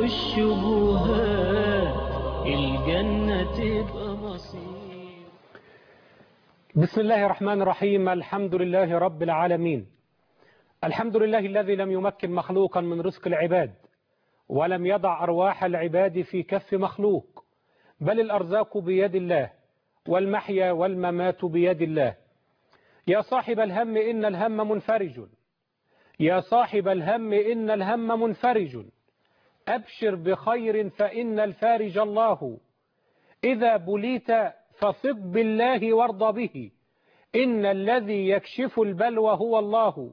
الشبهات الجنة تبقى مصير بسم الله الرحمن الرحيم الحمد لله رب العالمين الحمد لله الذي لم يمكن مخلوقا من رزق العباد ولم يضع أرواح العباد في كف مخلوق بل الأرزاق بيد الله والمحيا والممات بيد الله يا صاحب الهم إن الهم منفرج يا صاحب الهم إن الهم منفرج أبشر بخير فإن الفارج الله إذا بليت فثق بالله وارض به إن الذي يكشف البلوى هو الله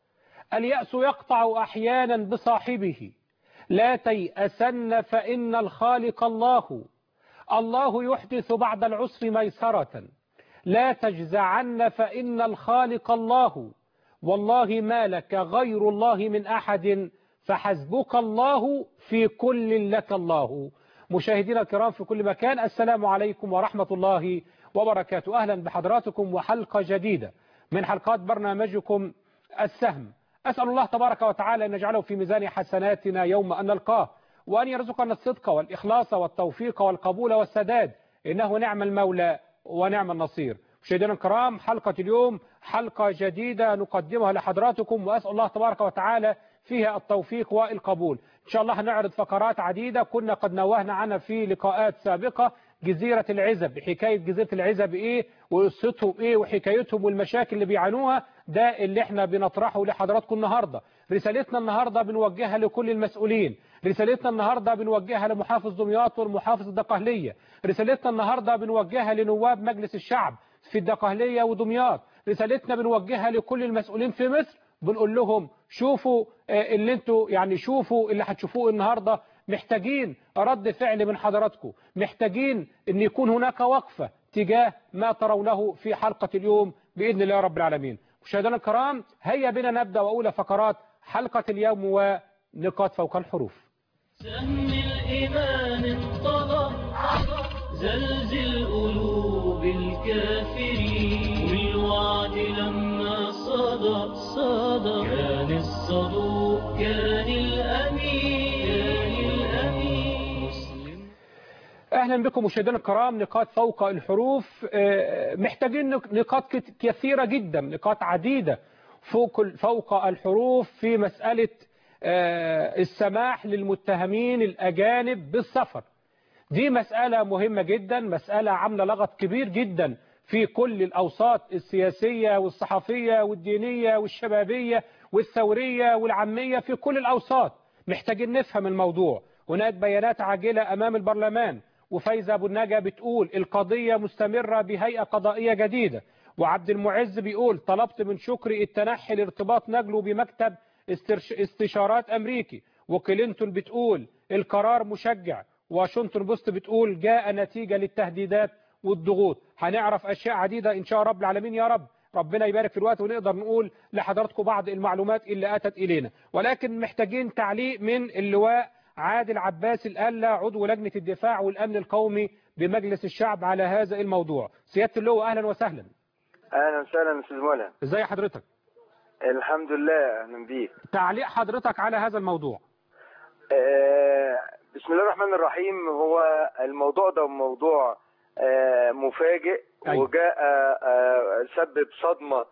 اليأس يقطع أحيانا بصاحبه لا تيأسن فإن الخالق الله الله يحدث بعد العسر ميسرة لا تجزعن فإن الخالق الله والله ما لك غير الله من أحد فحسبك الله في كل لك الله مشاهدينا الكرام في كل مكان السلام عليكم ورحمة الله وبركاته أهلا بحضراتكم وحلقة جديدة من حلقات برنامجكم السهم أسأل الله تبارك وتعالى أن يجعله في ميزان حسناتنا يوم أن نلقاه وأن يرزقنا الصدق والإخلاص والتوفيق والقبول والسداد إنه نعم المولى ونعم النصير مشاهدينا الكرام حلقة اليوم حلقة جديدة نقدمها لحضراتكم وأسأل الله تبارك وتعالى فيها التوفيق والقبول إن شاء الله هنعرض فقرات عديدة كنا قد نوهنا عنها في لقاءات سابقة جزيرة العزب حكاية جزيرة العزب إيه وقصتهم إيه وحكايتهم والمشاكل اللي بيعانوها ده اللي احنا بنطرحه لحضراتكم النهاردة رسالتنا النهاردة بنوجهها لكل المسؤولين رسالتنا النهاردة بنوجهها لمحافظ دمياط والمحافظ الدقهلية رسالتنا النهاردة بنوجهها لنواب مجلس الشعب في الدقهلية ودمياط رسالتنا بنوجهها لكل المسؤولين في مصر بنقول لهم شوفوا اللي انتوا يعني شوفوا اللي هتشوفوه النهاردة محتاجين رد فعل من حضراتكم محتاجين ان يكون هناك وقفة تجاه ما ترونه في حلقة اليوم بإذن الله رب العالمين مشاهدينا الكرام هيا بنا نبدأ وأولى فقرات حلقة اليوم ونقاط فوق الحروف سهم الإيمان انطلق زلزل قلوب الكافرين والوعد لما صدى صدى كان الصدوق كان الأمين كان الأمين مسلم أهلا بكم مشاهدينا الكرام نقاط فوق الحروف محتاجين نقاط كثيرة جدا نقاط عديدة فوق فوق الحروف في مسألة السماح للمتهمين الأجانب بالسفر دي مسألة مهمة جدا مسألة عاملة لغط كبير جدا في كل الأوساط السياسية والصحفية والدينية والشبابية والثورية والعامية في كل الأوساط محتاجين نفهم الموضوع هناك بيانات عاجلة أمام البرلمان وفايزة أبو النجا بتقول القضية مستمرة بهيئة قضائية جديدة وعبد المعز بيقول طلبت من شكري التنحي لارتباط نجله بمكتب استشارات أمريكي وكلينتون بتقول القرار مشجع واشنطن بوست بتقول جاء نتيجة للتهديدات والضغوط هنعرف أشياء عديدة إن شاء رب العالمين يا رب ربنا يبارك في الوقت ونقدر نقول لحضراتكم بعض المعلومات اللي أتت إلينا ولكن محتاجين تعليق من اللواء عادل عباس الألا عضو لجنة الدفاع والأمن القومي بمجلس الشعب على هذا الموضوع سيادة اللواء أهلا وسهلا اهلا وسهلا استاذ منى ازي حضرتك الحمد لله اهلا بيك تعليق حضرتك على هذا الموضوع آه بسم الله الرحمن الرحيم هو الموضوع ده موضوع آه مفاجئ أيوة. وجاء آه سبب صدمة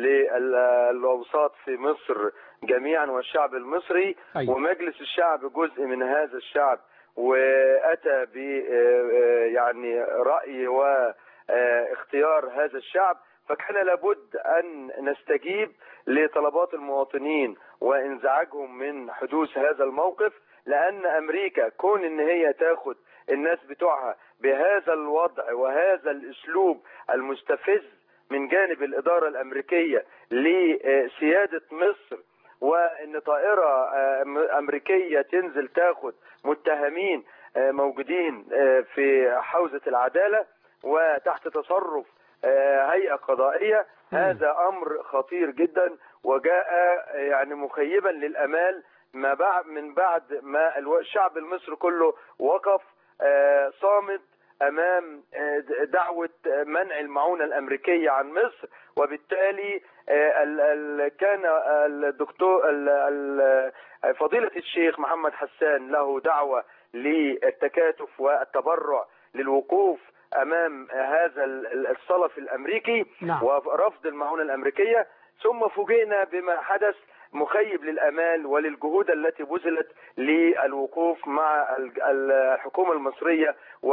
للأوساط في مصر جميعا والشعب المصري أيوة. ومجلس الشعب جزء من هذا الشعب وأتى ب يعني رأي واختيار هذا الشعب فكان لابد أن نستجيب لطلبات المواطنين وانزعاجهم من حدوث هذا الموقف لأن أمريكا كون إن هي تاخد الناس بتوعها بهذا الوضع وهذا الأسلوب المستفز من جانب الإدارة الأمريكية لسيادة مصر وإن طائرة أمريكية تنزل تاخد متهمين موجودين في حوزة العدالة وتحت تصرف هيئة قضائية هذا أمر خطير جدا وجاء يعني مخيبا للأمال ما بعد من بعد ما الشعب المصري كله وقف صامد امام دعوه منع المعونه الامريكيه عن مصر وبالتالي ال- ال- كان الدكتور ال- ال- فضيله الشيخ محمد حسان له دعوه للتكاتف والتبرع للوقوف امام هذا ال- الصلف الامريكي نعم. ورفض المعونه الامريكيه ثم فوجئنا بما حدث مخيب للامال وللجهود التي بذلت للوقوف مع ال- الحكومه المصريه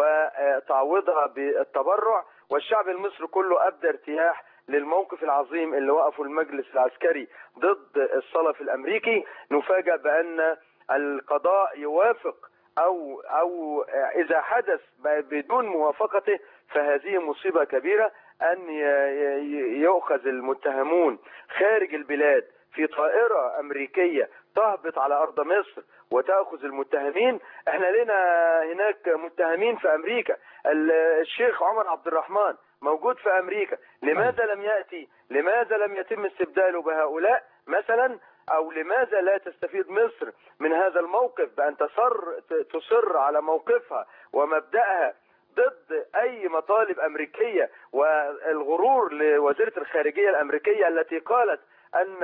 وتعويضها بالتبرع والشعب المصري كله ابدى ارتياح للموقف العظيم اللي وقفه المجلس العسكري ضد الصلف الامريكي نفاجأ بان القضاء يوافق او او اذا حدث بدون موافقته فهذه مصيبه كبيره ان ي- ي- يؤخذ المتهمون خارج البلاد في طائره امريكيه تهبط على ارض مصر وتاخذ المتهمين احنا لنا هناك متهمين في امريكا ال- الشيخ عمر عبد الرحمن موجود في امريكا لماذا لم ياتي لماذا لم يتم استبداله بهؤلاء مثلا او لماذا لا تستفيد مصر من هذا الموقف بان تصر تصر على موقفها ومبدأها ضد اي مطالب امريكيه والغرور لوزيره الخارجيه الامريكيه التي قالت ان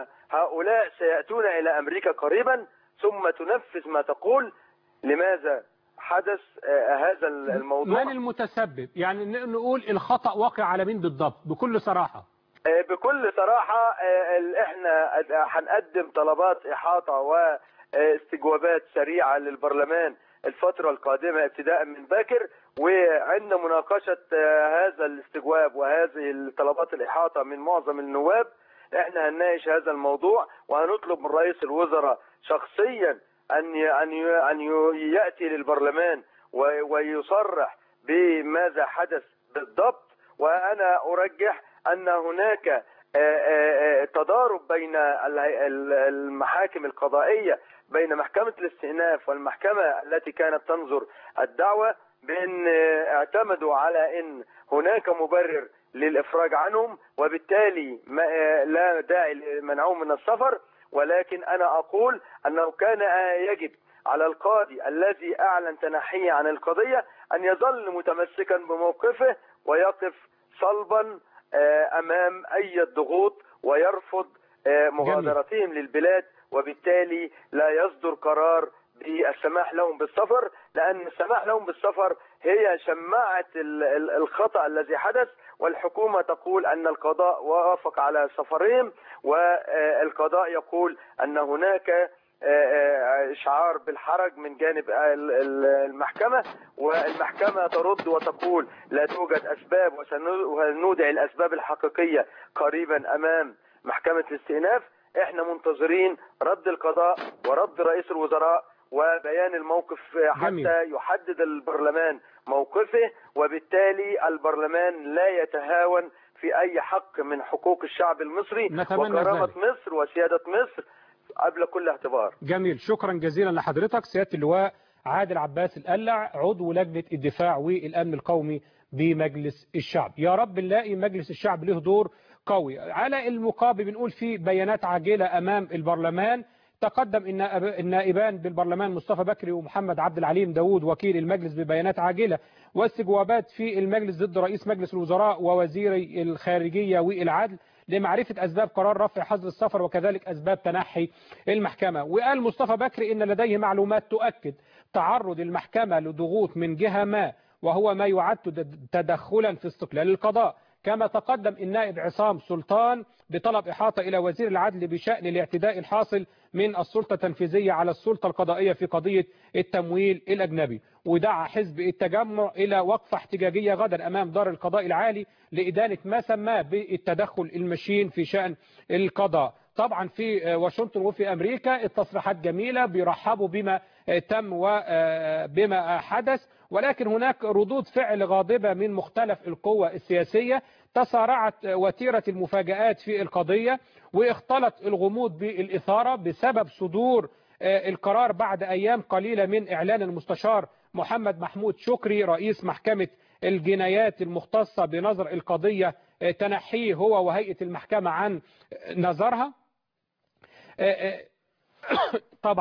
هؤلاء سياتون الى امريكا قريبا ثم تنفذ ما تقول لماذا حدث آه، هذا الموضوع من المتسبب يعني ن- نقول الخطأ واقع على مين بالضبط بكل صراحة آه، بكل صراحة آه، ال- احنا آه، هنقدم طلبات إحاطة واستجوابات سريعة للبرلمان الفترة القادمة ابتداء من باكر وعند مناقشة آه، هذا الاستجواب وهذه الطلبات الإحاطة من معظم النواب احنا هنناقش هذا الموضوع وهنطلب من رئيس الوزراء شخصيا ان ي- ان ي- ان ي- ياتي للبرلمان و- ويصرح بماذا حدث بالضبط وانا ارجح ان هناك آه، آه، آه، تضارب بين ال- ال- المحاكم القضائيه بين محكمه الاستئناف والمحكمه التي كانت تنظر الدعوه بان آه، اعتمدوا على ان هناك مبرر للافراج عنهم وبالتالي ما آه، لا داعي لمنعهم من السفر ولكن انا اقول انه كان آه، يجب على القاضي الذي اعلن تنحيه عن القضيه ان يظل متمسكا بموقفه ويقف صلبا آه، امام اي ضغوط ويرفض آه، مغادرتهم للبلاد وبالتالي لا يصدر قرار بالسماح لهم بالسفر لان السماح لهم بالسفر هي شماعه ال- ال- الخطا الذي حدث والحكومه تقول ان القضاء وافق على سفرهم والقضاء يقول ان هناك آه، آه، اشعار بالحرج من جانب ال- ال- المحكمه والمحكمه ترد وتقول لا توجد اسباب وسنو- وسنودع الاسباب الحقيقيه قريبا امام محكمه الاستئناف احنا منتظرين رد القضاء ورد رئيس الوزراء وبيان الموقف حتى جميل. يحدد البرلمان موقفه وبالتالي البرلمان لا يتهاون في اي حق من حقوق الشعب المصري نتمنى وكرامة ذلك. مصر وسيادة مصر قبل كل اعتبار جميل شكرا جزيلا لحضرتك سيادة اللواء عادل عباس القلع عضو لجنة الدفاع والأمن القومي بمجلس الشعب يا رب نلاقي مجلس الشعب له دور قوي على المقابل بنقول في بيانات عاجلة أمام البرلمان تقدم النائب- النائبان بالبرلمان مصطفى بكري ومحمد عبد العليم داوود وكيل المجلس ببيانات عاجلة واستجوابات في المجلس ضد رئيس مجلس الوزراء ووزيري الخارجية والعدل لمعرفة أسباب قرار رفع حظر السفر وكذلك أسباب تنحي المحكمة وقال مصطفى بكري إن لديه معلومات تؤكد تعرض المحكمة لضغوط من جهة ما وهو ما يعد تد- تدخلا في استقلال القضاء كما تقدم النائب عصام سلطان بطلب إحاطة إلى وزير العدل بشأن الاعتداء الحاصل من السلطة التنفيذية على السلطة القضائية في قضية التمويل الأجنبي ودعا حزب التجمع إلى وقفة احتجاجية غدا أمام دار القضاء العالي لإدانة ما سماه بالتدخل المشين في شأن القضاء طبعا في واشنطن وفي أمريكا التصريحات جميلة بيرحبوا بما تم وبما حدث ولكن هناك ردود فعل غاضبة من مختلف القوى السياسية تسارعت وتيرة المفاجآت في القضية واختلط الغموض بالإثارة بسبب صدور آه، القرار بعد أيام قليلة من إعلان المستشار محمد محمود شكري رئيس محكمة الجنايات المختصة بنظر القضية آه، تنحيه هو وهيئة المحكمة عن آه، نظرها آه، آه، طبعا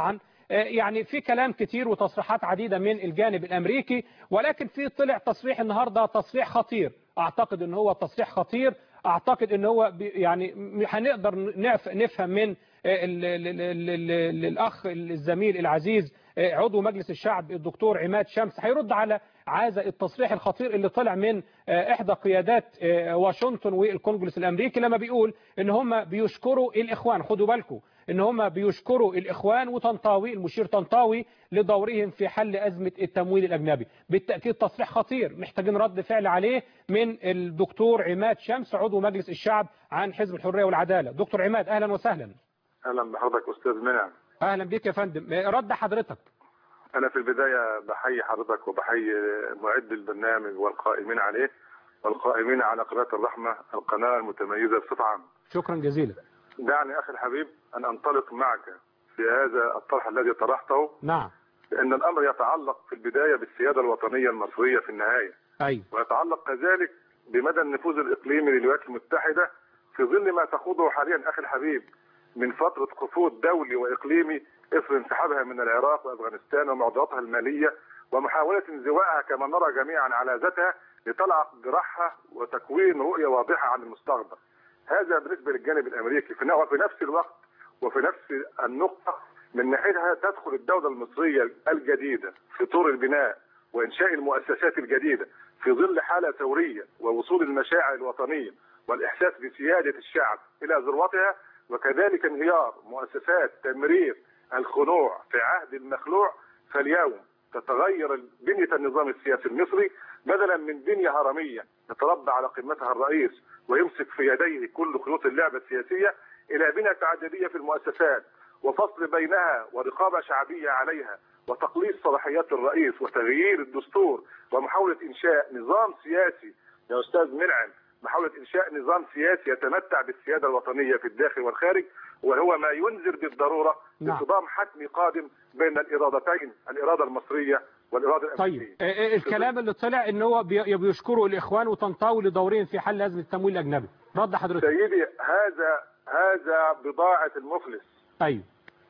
يعني في كلام كتير وتصريحات عديدة من الجانب الأمريكي ولكن في طلع تصريح النهاردة تصريح خطير أعتقد أن هو تصريح خطير أعتقد أن هو يعني هنقدر نفهم من ال ال ال ال الأخ الزميل العزيز عضو مجلس الشعب الدكتور عماد شمس هيرد على عايز التصريح الخطير اللي طلع من احدى قيادات واشنطن والكونجرس الامريكي لما بيقول ان هم بيشكروا الاخوان خدوا بالكم ان هم بيشكروا الاخوان وطنطاوي المشير طنطاوي لدورهم في حل ازمه التمويل الاجنبي بالتاكيد تصريح خطير محتاجين رد فعل عليه من الدكتور عماد شمس عضو مجلس الشعب عن حزب الحريه والعداله دكتور عماد اهلا وسهلا اهلا بحضرتك استاذ منعم اهلا بك يا فندم رد حضرتك أنا في البداية بحيي حضرتك وبحيي معد البرنامج والقائمين عليه والقائمين على قناة الرحمة القناة المتميزة بصفة عامة. شكرا جزيلا. دعني أخي الحبيب أن أنطلق معك في هذا الطرح الذي طرحته. نعم. لأن الأمر يتعلق في البداية بالسيادة الوطنية المصرية في النهاية. أيوة. ويتعلق كذلك بمدى النفوذ الإقليمي للولايات المتحدة في ظل ما تخوضه حاليا أخي الحبيب من فترة خفوض دولي وإقليمي إثر انسحابها من العراق وأفغانستان ومعضلاتها المالية ومحاولة انزوائها كما نرى جميعا على ذاتها لتلعق جراحها وتكوين رؤية واضحة عن المستقبل هذا بالنسبة للجانب الأمريكي في وفي نفس الوقت وفي نفس النقطة من ناحيتها تدخل الدولة المصرية الجديدة في طور البناء وإنشاء المؤسسات الجديدة في ظل حالة ثورية ووصول المشاعر الوطنية والإحساس بسيادة الشعب إلى ذروتها وكذلك انهيار مؤسسات تمرير الخنوع في عهد المخلوع فاليوم تتغير بنية النظام السياسي المصري بدلا من بنية هرمية يتربى على قمتها الرئيس ويمسك في يديه كل خيوط اللعبة السياسية إلى بنية تعددية في المؤسسات وفصل بينها ورقابة شعبية عليها وتقليص صلاحيات الرئيس وتغيير الدستور ومحاولة إنشاء نظام سياسي يا أستاذ منعم محاولة إنشاء نظام سياسي يتمتع بالسيادة الوطنية في الداخل والخارج وهو ما ينذر بالضرورة نعم. بصدام حتمي قادم بين الإرادتين الإرادة المصرية والإرادة الأمريكية طيب آه، الكلام اللي طلع ان هو بي- بيشكروا الاخوان وطنطاوي لدورهم في حل ازمه التمويل الاجنبي رد حضرتك سيدي هذا هذا بضاعة المفلس ايوه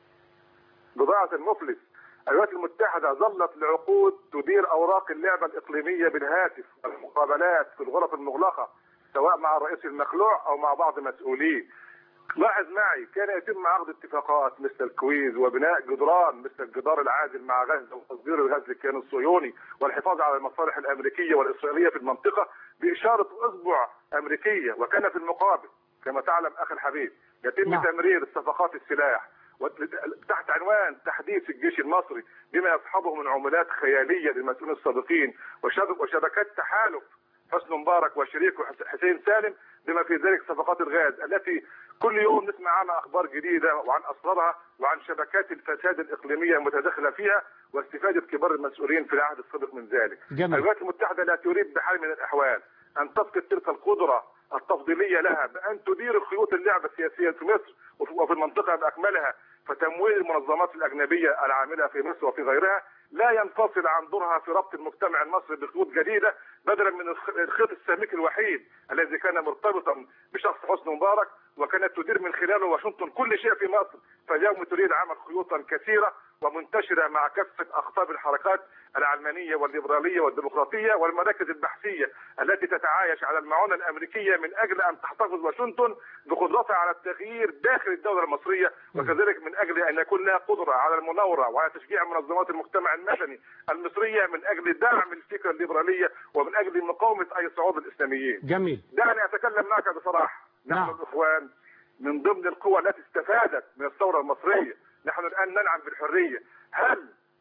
بضاعة المفلس الولايات المتحدة ظلت لعقود تدير أوراق اللعبة الإقليمية بالهاتف والمقابلات في الغرف المغلقة سواء مع الرئيس المخلوع أو مع بعض مسؤولين لاحظ معي كان يتم عقد اتفاقات مثل الكويز وبناء جدران مثل الجدار العازل مع غزة وتصدير الغاز للكيان الصهيوني والحفاظ على المصالح الأمريكية والإسرائيلية في المنطقة بإشارة أصبع أمريكية وكان في المقابل كما تعلم أخي الحبيب يتم نعم. تمرير صفقات السلاح وت- تحت عنوان تحديث الجيش المصري بما يصحبه من عملات خياليه للمسؤولين السابقين وشب- وشبكات تحالف حسن مبارك وشريكه حس- حسين سالم بما في ذلك صفقات الغاز التي كل يوم نسمع عنها اخبار جديده وعن اسرارها وعن شبكات الفساد الاقليميه المتداخله فيها واستفاده كبار المسؤولين في العهد السابق من ذلك. جميل. الولايات المتحده لا تريد بحال من الاحوال ان تفقد تلك القدره التفضيليه لها بان تدير خيوط اللعبه السياسيه في مصر وفي وفي المنطقه باكملها فتمويل المنظمات الاجنبيه العامله في مصر وفي غيرها لا ينفصل عن دورها في ربط المجتمع المصري بخطوط جديده بدلا من الخ- الخيط السميك الوحيد الذي كان مرتبطا بشخص حسني مبارك وكانت تدير من خلاله واشنطن كل شيء في مصر فاليوم تريد عمل خيوطا كثيره ومنتشره مع كافه اقطاب الحركات العلمانيه والليبراليه والديمقراطيه والمراكز البحثيه التي تتعايش على المعونه الامريكيه من اجل ان تحتفظ واشنطن بقدرتها على التغيير داخل الدوله المصريه وكذلك من اجل ان يكون لها قدره على المناوره وعلى تشجيع منظمات المجتمع المدني المصريه من اجل دعم الفكره الليبراليه ومن اجل مقاومه اي صعود الاسلاميين. جميل دعني اتكلم معك بصراحه نحن نعم. الاخوان من ضمن القوى التي استفادت من الثوره المصريه نحن الان ننعم بالحريه هل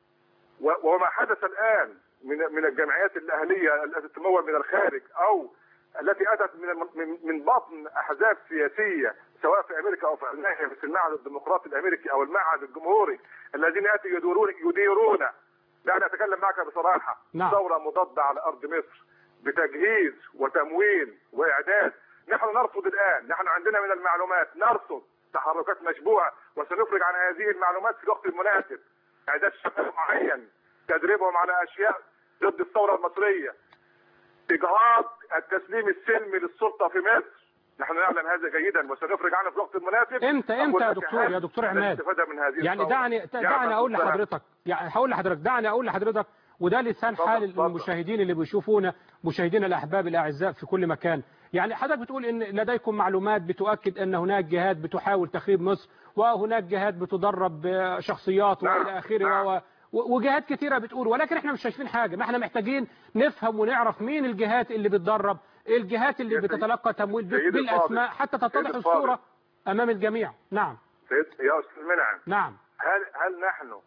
و- وما حدث الان من من الجمعيات الاهليه التي تمول من الخارج او التي اتت من الم- من من بطن احزاب سياسيه سواء في امريكا او في المانيا مثل المعهد الديمقراطي الامريكي او المعهد الجمهوري الذين ياتوا يدورون يديرون دعني اتكلم معك بصراحه نعم. ثوره مضاده على ارض مصر بتجهيز وتمويل واعداد نحن نرصد الان نحن عندنا من المعلومات نرصد تحركات مشبوهه وسنفرج عن هذه المعلومات في الوقت المناسب اعداد شباب معين تدريبهم على اشياء ضد الثوره المصريه اجهاض التسليم السلمي للسلطه في مصر نحن نعلم هذا جيدا وسنفرج عنه في وقت مناسب امتى أقول امتى يا لك دكتور هل يا دكتور عماد الاستفادة من هذه يعني الثورة دعني يعمل دعني اقول ضدها؟ لحضرتك يعني هقول لحضرتك دعني اقول لحضرتك وده لسان اتفضل، حال اتفضل. المشاهدين اللي بيشوفونا مشاهدينا الاحباب الاعزاء في كل مكان يعني حضرتك بتقول ان لديكم معلومات بتؤكد ان هناك جهات بتحاول تخريب مصر وهناك جهات بتدرب شخصيات نعم، والى اخره نعم. و- و- وجهات كتيرة بتقول ولكن احنا مش شايفين حاجة ما احنا محتاجين نفهم ونعرف مين الجهات اللي بتدرب الجهات اللي يا سيد- بتتلقى تمويل ب- سيدي بالاسماء الفاضل، حتى تتضح سيدي الصورة الفاضل. امام الجميع نعم سيد- يا استاذ منعم نعم هل هل نحن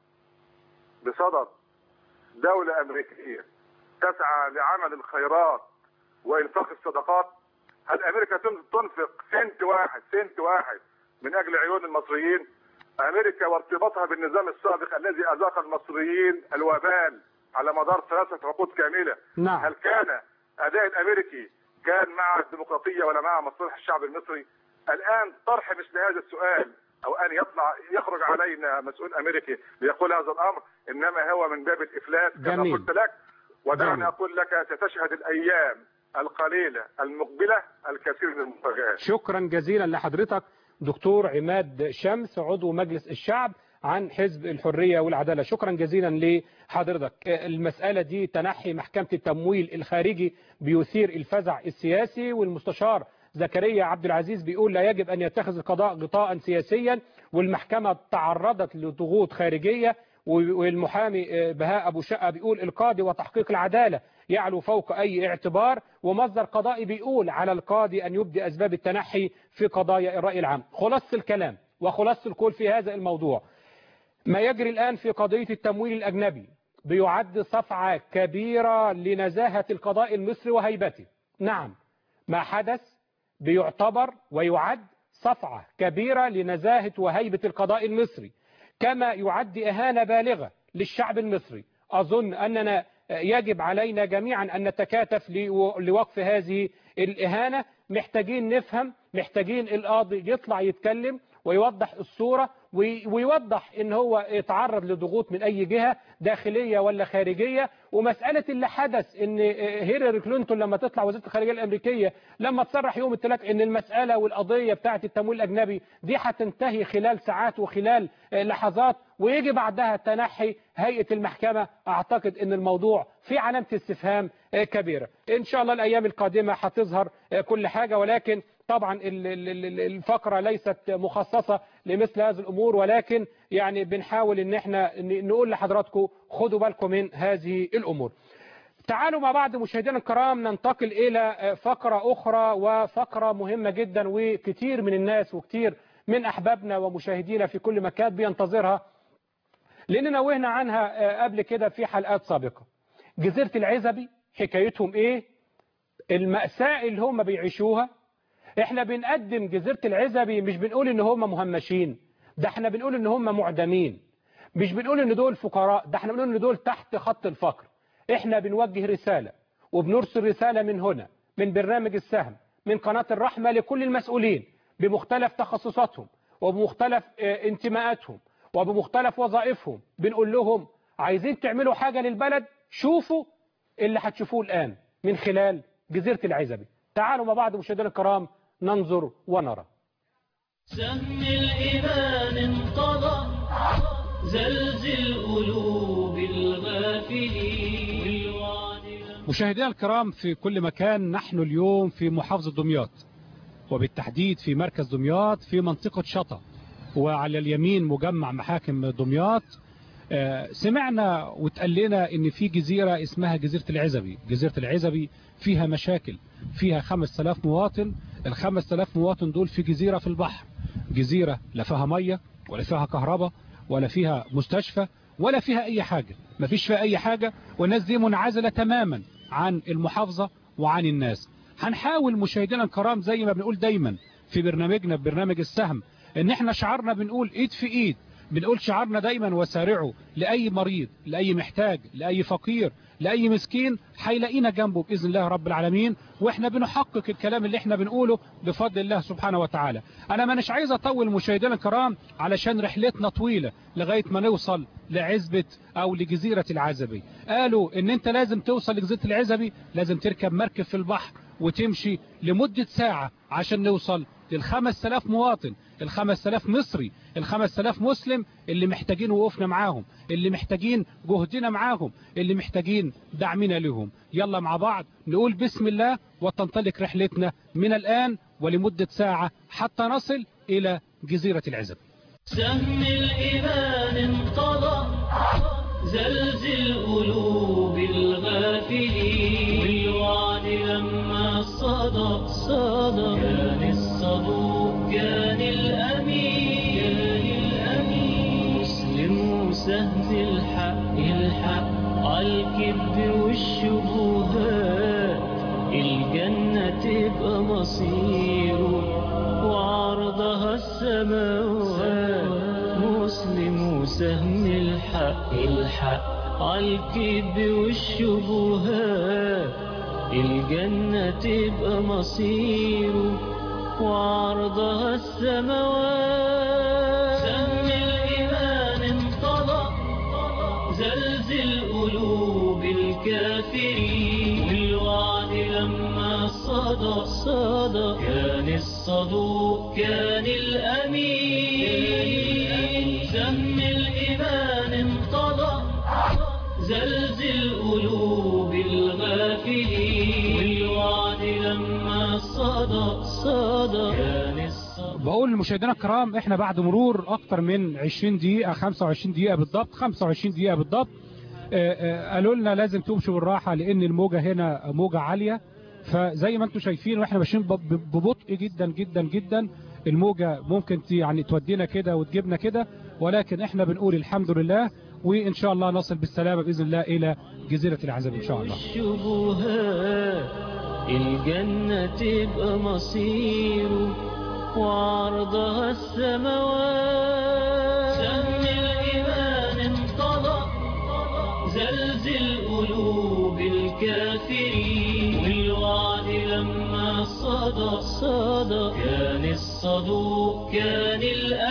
بصدد دولة أمريكية تسعى لعمل الخيرات وإنفاق الصدقات؟ هل أمريكا تن- تنفق سنت واحد سنت واحد من أجل عيون المصريين؟ أمريكا وارتباطها بالنظام السابق الذي أذاق المصريين الوبال على مدار ثلاثة عقود كاملة نعم. هل كان أداء الأمريكي كان مع الديمقراطية ولا مع مصالح الشعب المصري؟ الآن طرح مثل هذا السؤال أو أن يطلع يخرج علينا مسؤول أمريكي ليقول هذا الأمر إنما هو من باب الإفلاس كما جميل. قلت لك ودعني جميل. أقول لك ستشهد الأيام القليلة المقبلة الكثير من المفاجآت شكرا جزيلا لحضرتك دكتور عماد شمس عضو مجلس الشعب عن حزب الحرية والعدالة شكرا جزيلا لحضرتك المسألة دي تنحي محكمة التمويل الخارجي بيثير الفزع السياسي والمستشار زكريا عبد العزيز بيقول لا يجب أن يتخذ القضاء غطاء سياسيا والمحكمة تعرضت لضغوط خارجية والمحامي بهاء أبو شقة بيقول القاضي وتحقيق العدالة يعلو فوق أي اعتبار ومصدر قضائي بيقول على القاضي أن يبدي أسباب التنحي في قضايا الرأي العام خلاصة الكلام وخلاصة القول في هذا الموضوع ما يجري الآن في قضية التمويل الأجنبي بيعد صفعة كبيرة لنزاهة القضاء المصري وهيبته نعم ما حدث بيعتبر ويعد صفعة كبيرة لنزاهة وهيبة القضاء المصري كما يعد إهانة بالغة للشعب المصري أظن أننا يجب علينا جميعا أن نتكاتف لوقف هذه الإهانة محتاجين نفهم محتاجين القاضي يطلع يتكلم ويوضح الصورة ويوضح ان هو يتعرض لضغوط من اي جهة داخلية ولا خارجية ومسألة اللي حدث ان هيلاري كلينتون لما تطلع وزيرة الخارجية الامريكية لما تصرح يوم الثلاث ان المسألة والقضية بتاعة التمويل الاجنبي دي هتنتهي خلال ساعات وخلال لحظات ويجي بعدها تنحي هيئة المحكمة اعتقد ان الموضوع في علامة استفهام كبيرة ان شاء الله الايام القادمة هتظهر كل حاجة ولكن طبعا الفقرة ليست مخصصة لمثل هذه الأمور ولكن يعني بنحاول ان احنا نقول لحضراتكم خدوا بالكم من هذه الأمور تعالوا مع بعض مشاهدينا الكرام ننتقل إلى فقرة أخرى وفقرة مهمة جدا وكتير من الناس وكتير من أحبابنا ومشاهدينا في كل مكان بينتظرها لأن نوهنا عنها قبل كده في حلقات سابقة جزيرة العزبي حكايتهم إيه المأساة اللي هم بيعيشوها احنا بنقدم جزيرة العزبي مش بنقول ان هم مهمشين ده احنا بنقول ان هم معدمين مش بنقول ان دول فقراء ده احنا بنقول ان دول تحت خط الفقر احنا بنوجه رسالة وبنرسل رسالة من هنا من برنامج السهم من قناة الرحمة لكل المسؤولين بمختلف تخصصاتهم وبمختلف انتماءاتهم وبمختلف وظائفهم بنقول لهم عايزين تعملوا حاجة للبلد شوفوا اللي هتشوفوه الآن من خلال جزيرة العزبي تعالوا مع بعض مشاهدينا الكرام ننظر ونرى سهم الإيمان انقضى زلزل قلوب الغافلين مشاهدينا الكرام في كل مكان نحن اليوم في محافظة دمياط وبالتحديد في مركز دمياط في منطقة شطا وعلى اليمين مجمع محاكم دمياط سمعنا واتقال لنا ان في جزيرة اسمها جزيرة العزبي جزيرة العزبي فيها مشاكل فيها 5000 مواطن ال 5000 مواطن دول في جزيرة في البحر جزيرة لا فيها مية ولا فيها كهرباء ولا فيها مستشفى ولا فيها اي حاجة ما فيش فيها اي حاجة والناس دي منعزلة تماما عن المحافظة وعن الناس هنحاول مشاهدينا الكرام زي ما بنقول دايما في برنامجنا برنامج السهم ان احنا شعارنا بنقول ايد في ايد بنقول شعارنا دايما وسارعوا لأي مريض لأي محتاج لأي فقير لأي مسكين هيلاقينا جنبه بإذن الله رب العالمين وإحنا بنحقق الكلام اللي إحنا بنقوله بفضل الله سبحانه وتعالى أنا ما مش عايز أطول مشاهدينا الكرام علشان رحلتنا طويلة لغاية ما نوصل لعزبة أو لجزيرة العزبي قالوا إن أنت لازم توصل لجزيرة العزبي لازم تركب مركب في البحر وتمشي لمدة ساعة عشان نوصل للخمس تلاف مواطن الخمس تلاف مصري الخمس تلاف مسلم اللي محتاجين وقوفنا معاهم اللي محتاجين جهدنا معاهم اللي محتاجين دعمنا لهم يلا مع بعض نقول بسم الله وتنطلق رحلتنا من الآن ولمدة ساعة حتى نصل إلى جزيرة العزب سهم الإيمان انقضى زلزل قلوب الغافلين والوعد لما صدى صدى كان الصدوق كان الأمين كان الأمين مسلم سهم الحق الحق عالكذب والشبهات الجنة تبقى مصيره وعرضها السماوات مسلم وسهم الحق الحق عالكذب والشبهات الجنة تبقى مصيره وعرضها السماوات سهم الإيمان انقضى زلزل قلوب الكافرين والوعد لما صدى صدى كان الصدوق كان الأمين سم الإيمان انقضى زلزل قلوب الغافلين والوعد لما صدى صدى كان الصدوق بقول لمشاهدينا الكرام احنا بعد مرور اكتر من 20 دقيقة 25 دقيقة بالضبط 25 دقيقة بالضبط آه، آه، قالوا لنا لازم تمشوا بالراحة لان الموجة هنا موجة عالية فزي ما انتم شايفين واحنا ماشيين ب- ب- ببطء جدا جدا جدا الموجة ممكن ت- يعني تودينا كده وتجيبنا كده ولكن احنا بنقول الحمد لله وان شاء الله نصل بالسلامة باذن الله الى جزيرة العزب ان شاء الله الشبهات الجنة تبقى مصيره وعرضها السماوات سم الإيمان انقضى زلزل قلوب الكافرين والوعد لما صدى صدى كان الصدوق كان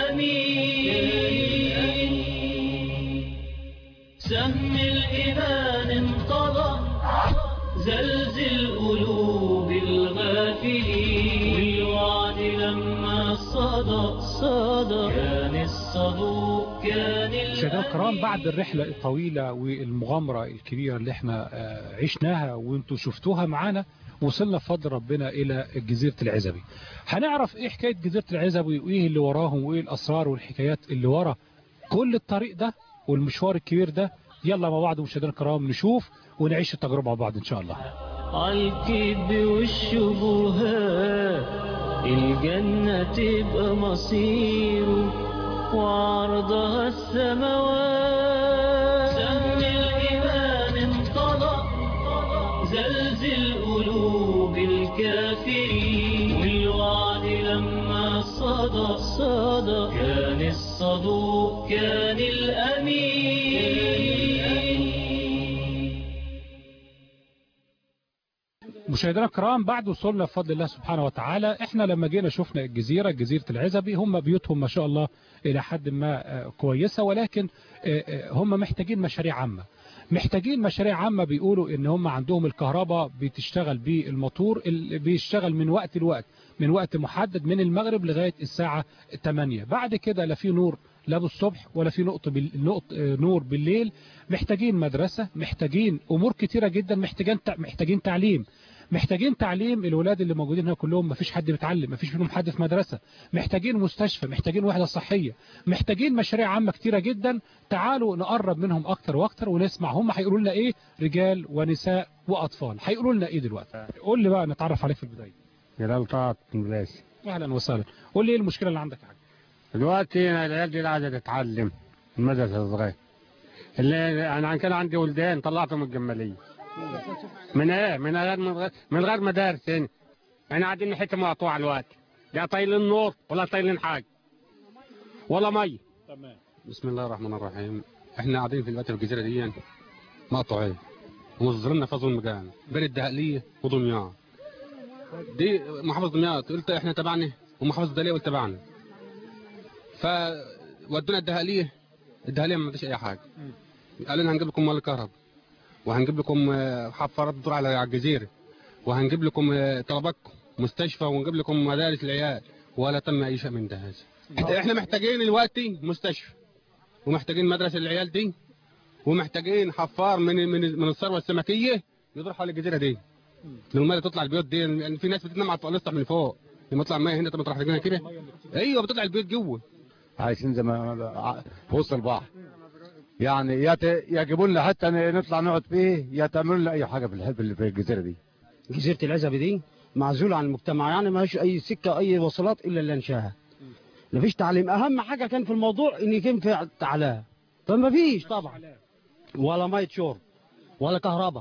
الأمين سهم الإيمان انقضى زلزل قلوب الغافلين والوعد لما صدى صدى كان الصدوق كان مشاهدينا الكرام الأمين بعد الرحلة الطويلة والمغامرة الكبيرة اللي احنا آه، عشناها وانتوا شفتوها معانا وصلنا بفضل ربنا إلى جزيرة العزبي هنعرف ايه حكاية جزيرة العزبي وايه اللي وراهم وايه الأسرار والحكايات اللي ورا كل الطريق ده والمشوار الكبير ده يلا مع بعض مشاهدينا الكرام نشوف ونعيش التجربة مع بعض إن شاء الله عالكذب والشبهات الجنة تبقى مصيره وعرضها السماوات سهم الإيمان انقضى زلزل قلوب الكافرين والوعد لما صدى صدى كان الصدوق كان الأمين مشاهدينا الكرام بعد وصولنا بفضل الله سبحانه وتعالى احنا لما جينا شفنا الجزيرة جزيرة العزبي هم بيوتهم ما شاء الله الى حد ما آه، كويسة ولكن آه، آه، هم محتاجين مشاريع عامة محتاجين مشاريع عامة بيقولوا ان هم عندهم الكهرباء بتشتغل بالموتور اللي بيشتغل من وقت لوقت من وقت محدد من المغرب لغاية الساعة 8 بعد كده لا في نور لا بالصبح ولا في نقط بال... نقط آه، نور بالليل محتاجين مدرسة محتاجين امور كتيرة جدا محتاجين تع- محتاجين تعليم محتاجين تعليم الولاد اللي موجودين هنا كلهم مفيش حد بيتعلم مفيش منهم حد في مدرسة محتاجين مستشفى محتاجين وحدة صحية محتاجين مشاريع عامة كتيرة جدا تعالوا نقرب منهم اكتر واكتر ونسمع هم هيقولوا لنا ايه رجال ونساء واطفال هيقولوا لنا ايه دلوقتي قول لي بقى نتعرف عليك في البداية جلال طاعت انجليزي اهلا وسهلا قول لي ايه المشكلة اللي عندك يا حاج دلوقتي أنا العيال دي قاعدة تتعلم في المدرسة الصغيرة اللي أنا كان عندي ولدان طلعتهم الجمالية من إيه من غير من غير, من غير مدارس هنا احنا قاعدين حتة مقطوعة الوقت لا طايلين نور ولا طايلين حاجة ولا مية تمام بسم الله الرحمن الرحيم احنا قاعدين في دلوقتي في الجزيره دي مقطوعين ومصدرنا في ظلم مكان بين الدهقليه ودمياط دي محافظه دمياط قلت احنا تبعنا ومحافظه الدهقليه قلت تبعنا فودونا الدهقليه الدهقليه ما عندهاش اي حاجه قالوا لنا هنجيب لكم مال كهرباء وهنجيب لكم آه، حفارات تدور على على الجزيره وهنجيب لكم آه، طلباتكم مستشفى ونجيب لكم مدارس العيال ولا تم اي شيء من ده هذا احنا محتاجين دلوقتي مستشفى ومحتاجين مدرسه للعيال دي ومحتاجين حفار من من من الثروه السمكيه يدور حول الجزيره دي لو الميه تطلع البيوت دي يعني في ناس بتنام على الاسطح من فوق لما تطلع الميه هنا طب تروح رجلنا كده ايوه بتطلع البيوت جوه عايشين زي ما في وسط البحر يعني يا ت- يا جيبوا لنا حتى نطلع نقعد فيه يا تعملوا لنا اي حاجه في الحب اللي في الجزيره دي جزيرة العزبة دي معزولة عن المجتمع يعني ما اي سكة أي وصلات إلا اللي انشاها ما فيش تعليم أهم حاجة كان في الموضوع إن يكون في تعلاه فما فيش طبعا ولا مية شرب ولا كهرباء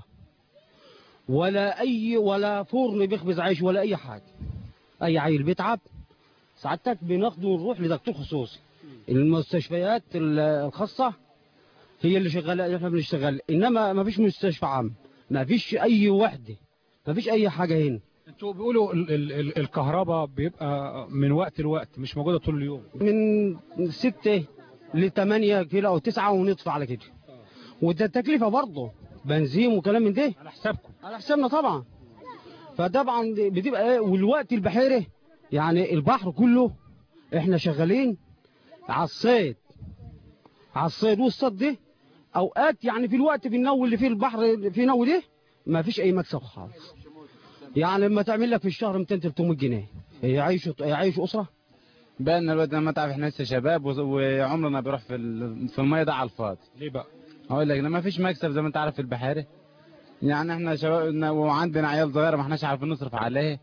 ولا أي ولا فرن بيخبز عيش ولا أي حاجة أي عيل بيتعب سعادتك بناخده ونروح لدكتور خصوصي المستشفيات ال- الخاصة هي اللي شغالة احنا بنشتغل إنما ما فيش مستشفى عام ما فيش أي وحدة ما فيش أي حاجة هنا انتوا بيقولوا ال ال ال الكهرباء بيبقى من وقت لوقت مش موجودة طول اليوم من ستة لثمانية كيلو أو تسعة ونطفى على كده وده التكلفة برضه بنزين وكلام من ده على حسابكم على حسابنا طبعا فطبعا دي بتبقى ايه والوقت البحيرة يعني البحر كله احنا شغالين على الصيد على الصيد والصيد ده اوقات يعني في الوقت في النو اللي فيه البحر في نو ده ما فيش اي مكسب خالص يعني لما تعمل لك في الشهر 200 300 جنيه يعيشوا يعيشوا اسره بقالنا الوقت ما تعرف احنا لسه شباب وز- وعمرنا بيروح في ال- في الميه ده على الفاضي ليه بقى اقول لك ما فيش مكسب زي ما انت عارف في البحيره يعني احنا شباب وعندنا عيال صغيره ما احناش عارفين نصرف عليه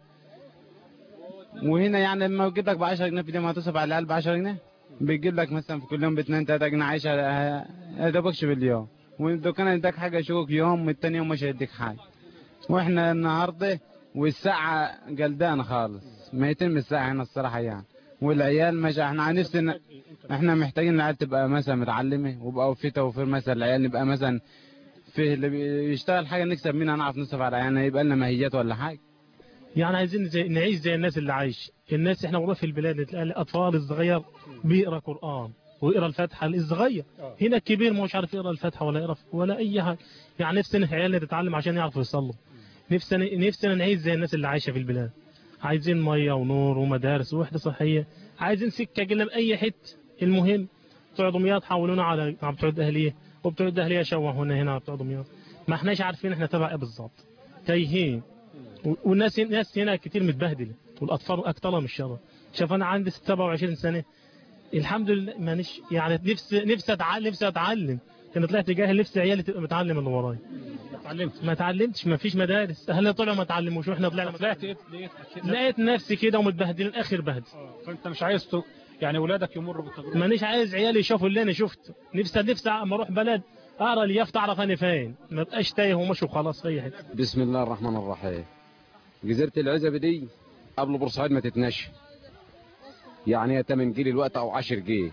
وهنا يعني لما يجيب لك ب 10 جنيه في اليوم هتصرف على العيال ب 10 جنيه بيجيب لك مثلا في كل يوم ب 2 3 جنيه عايشه يا دوبكش باليوم والدكان يديك حاجه يشوفك يوم والتاني يوم مش هيديك حاجه واحنا النهارده والساعه جلدانه خالص ما يتم الساعه هنا الصراحه يعني والعيال مش احنا عن نفسنا احنا محتاجين العيال تبقى مثلا متعلمه ويبقى في توفير مثلا العيال نبقى مثلا في اللي بيشتغل حاجه نكسب منها نعرف نصرف على عيالنا يبقى لنا ماهيات ولا حاجه يعني عايزين زي نعيش زي الناس اللي عايش الناس احنا والله في البلاد تلاقي الاطفال الصغير بيقرا قران ويقرا الفاتحه الصغير هنا الكبير مش عارف يقرا الفاتحه ولا يقرا ولا اي حاجه يعني نفسنا عيالنا تتعلم عشان يعرفوا يصلوا نفسنا نفسنا نعيش زي الناس اللي عايشه في البلاد عايزين ميه ونور ومدارس ووحده صحيه عايزين سكه كده باي حته المهم بتوع دمياط حولونا على على بتوع الاهليه وبتوع الاهليه شوهونا هنا على بتوع دمياط ما احناش عارفين احنا تبع ايه بالظبط تايهين و- والناس الناس هنا كتير متبهدله والاطفال اكترها من الشر شوف انا عندي 27 سنه الحمد لله مانيش يعني نفسي نفسي اتعلم نفسي اتعلم انا طلعت جاهل نفسي عيالي تبقى متعلم اللي ورايا اتعلمت ما اتعلمتش ما فيش مدارس اهلي طلعوا ما اتعلموش واحنا طلعنا ما طلعت ايه لقيت لقيت نفسي كده ومتبهدلين اخر بهدل فانت مش عايز ت- يعني ولادك يمروا بالتجربة مانيش عايز عيالي يشوفوا اللي انا شفته نفسي نفسي اما اروح بلد اقرا اليافطه اعرف انا فين ما بقاش تايه ومشي وخلاص في اي حته بسم الله الرحمن الرحيم جزيرة العزبة دي قبل بورسعيد ما تتنشى يعني هي 8 جيل الوقت او 10 جيل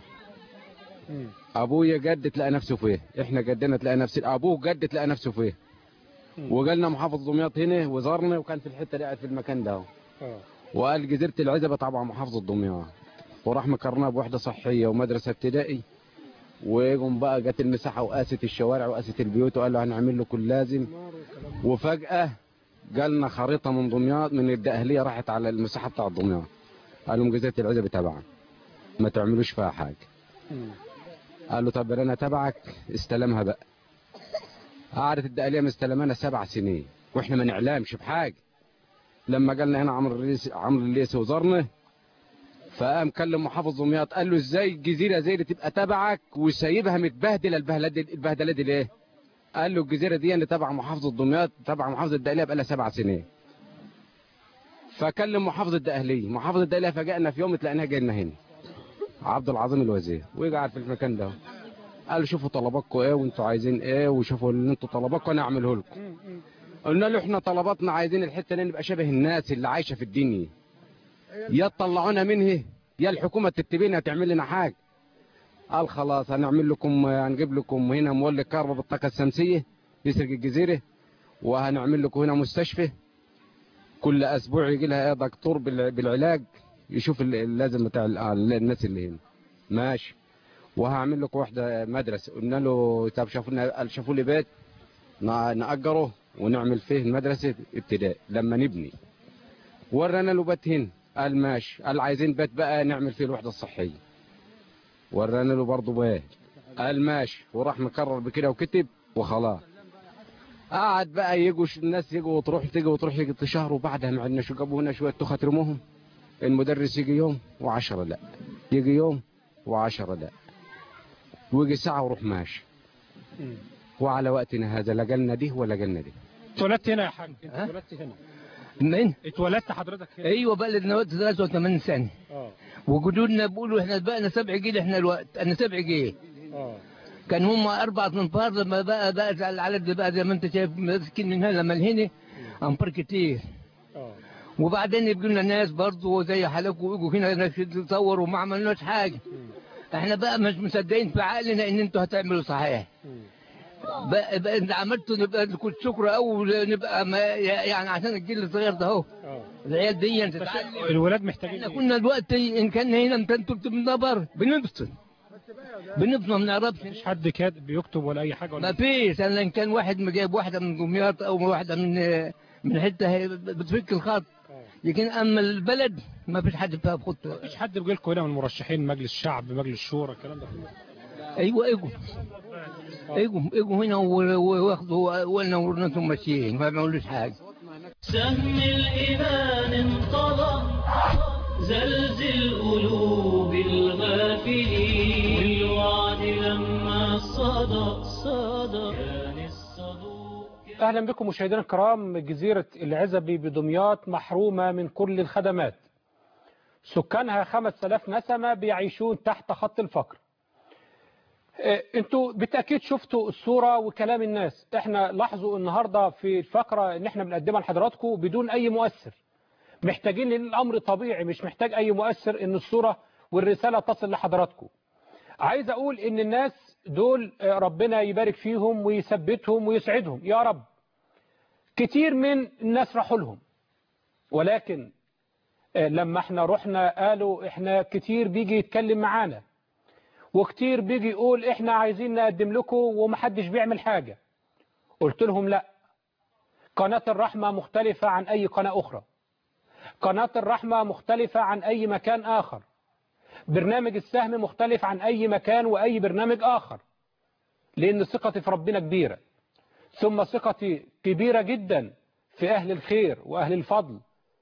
ابويا جد تلاقى نفسه فيه احنا جدنا تلاقى نفسه ابوه جد تلاقى نفسه فيه وجالنا محافظ دمياط هنا وزارنا وكان في الحته اللي قاعد في المكان ده وقال جزيره العزبه طبعا محافظه دمياط وراح مكرناها بوحده صحيه ومدرسه ابتدائي وقوم بقى جت المساحه وقاست الشوارع وقاست البيوت وقال له هنعمل له كل لازم وفجاه جالنا خريطه من دمياط من الدقهليه راحت على المساحه بتاع دمياط قال لهم جزيره العزبه تبعا ما تعملوش فيها حاجه قال له طب انا تبعك استلمها بقى قعدت الدقهليه مستلمانا سبع سنين واحنا ما نعلمش بحاجه لما جالنا هنا عمرو الليثي عمرو الليثي وزارنا فقام كلم محافظ دمياط قال له ازاي الجزيره زي دي تبقى تبعك وسايبها متبهدله البهدله دي البهدله دي ليه؟ قال له الجزيره دي اللي تبع محافظه دمياط تبع محافظه الدقهليه بقى لها سبع سنين فكلم محافظ الدقهليه محافظ الدقهليه فجأنا في يوم تلاقيناها جاينا هنا عبد العظيم الوزير وقعد في المكان ده قال شوفوا طلباتكم ايه وانتوا عايزين ايه وشوفوا اللي انتوا طلباتكم انا اعمله لكم قلنا له احنا طلباتنا عايزين الحته دي نبقى شبه الناس اللي عايشه في الدنيا يا تطلعونا منه يا الحكومه تتبينا تعمل لنا حاجه قال خلاص هنعمل لكم هنجيب لكم هنا مولد كهرباء بالطاقه الشمسيه يسرق الجزيره وهنعمل لكم هنا مستشفى كل اسبوع يجي لها ايه دكتور بالع- بالعلاج يشوف ال- اللازم بتاع ال- آه الناس اللي هنا ماشي وهعمل لكم واحده مدرسه قلنا له طب شافوا لنا قال شافوا لي بيت ن- نأجره ونعمل فيه مدرسة ابتدائي لما نبني ورانا له بيت هنا قال ماشي قال عايزين بيت بقى نعمل فيه الوحدة الصحية ورانا له برضه بيت قال ماشي وراح مكرر بكده وكتب وخلاص قعد بقى يجوا ش- الناس يجوا وتروح تيجي وتروح يجي شهر وبعدها ما عندنا شو جابوا هنا شويه تخت رموهم المدرس يجي يوم وعشرة لا يجي يوم وعشرة لا ويجي ساعة وروح ماشي وعلى وقتنا هذا لا جالنا دي ولا جالنا دي اتولدت هنا يا حاج انت اتولدت هنا من؟ اتولدت حضرتك هنا ايوه بقى لنا وقت 83 سنه اه وجدودنا بيقولوا احنا بقى سبع جيل احنا الوقت انا سبع جيل اه كان هم أربعة أنفار لما بقى بقى العدد بقى زي ما أنت شايف ماسكين من هنا لما هنا أنفار كتير اه وبعدين يبقوا لنا ناس برضه زي حالكم ويجوا هنا ناس يتصوروا وما عملناش حاجة احنا بقى مش مصدقين في عقلنا ان انتوا هتعملوا صحيح بقى, بقى انت عملتوا نبقى لكم شكر او نبقى ما يعني عشان الجيل الصغير ده اهو العيال دي تتعلم الولاد محتاجين احنا كنا دلوقتي ان كان هنا انت انتوا بتبقوا نبر بنفصل بنفصل ما بنعرفش مفيش حد كاتب بيكتب ولا اي حاجه ولا ما فيش انا ان كان واحد جايب واحده من دمياط او واحده من من حته هي بتفك الخط لكن اما البلد ما فيش حد فيها بخط مفيش حد بيجي لكم هنا من مرشحين مجلس الشعب مجلس الشورى الكلام ده كله ايوه اجوا اجوا اجوا هنا و- واخدوا ولنا ورنتهم ماشيين ما بيعملوش حاجه سهم الإيمان انطلق زلزل قلوب الغافلين والوعد لما صدى صدى كان الصدوق اهلا بكم مشاهدينا الكرام جزيره العزبي بدمياط محرومه من كل الخدمات سكانها 5000 نسمه بيعيشون تحت خط الفقر آه، انتوا بالتاكيد شفتوا الصوره وكلام الناس احنا لاحظوا النهارده في الفقره ان احنا بنقدمها لحضراتكم بدون اي مؤثر محتاجين لان الامر طبيعي مش محتاج اي مؤثر ان الصوره والرساله تصل لحضراتكم عايز اقول ان الناس دول آه، ربنا يبارك فيهم ويثبتهم ويسعدهم يا رب كتير من الناس راحوا لهم ولكن آه، لما احنا رحنا قالوا احنا كتير بيجي يتكلم معانا وكتير بيجي يقول احنا عايزين نقدم لكم ومحدش بيعمل حاجة قلت لهم لا قناة الرحمة مختلفة عن اي قناة اخرى قناة الرحمة مختلفة عن اي مكان اخر برنامج السهم مختلف عن اي مكان واي برنامج اخر لان ثقتي في ربنا كبيرة ثم ثقتي كبيرة جدا في اهل الخير واهل الفضل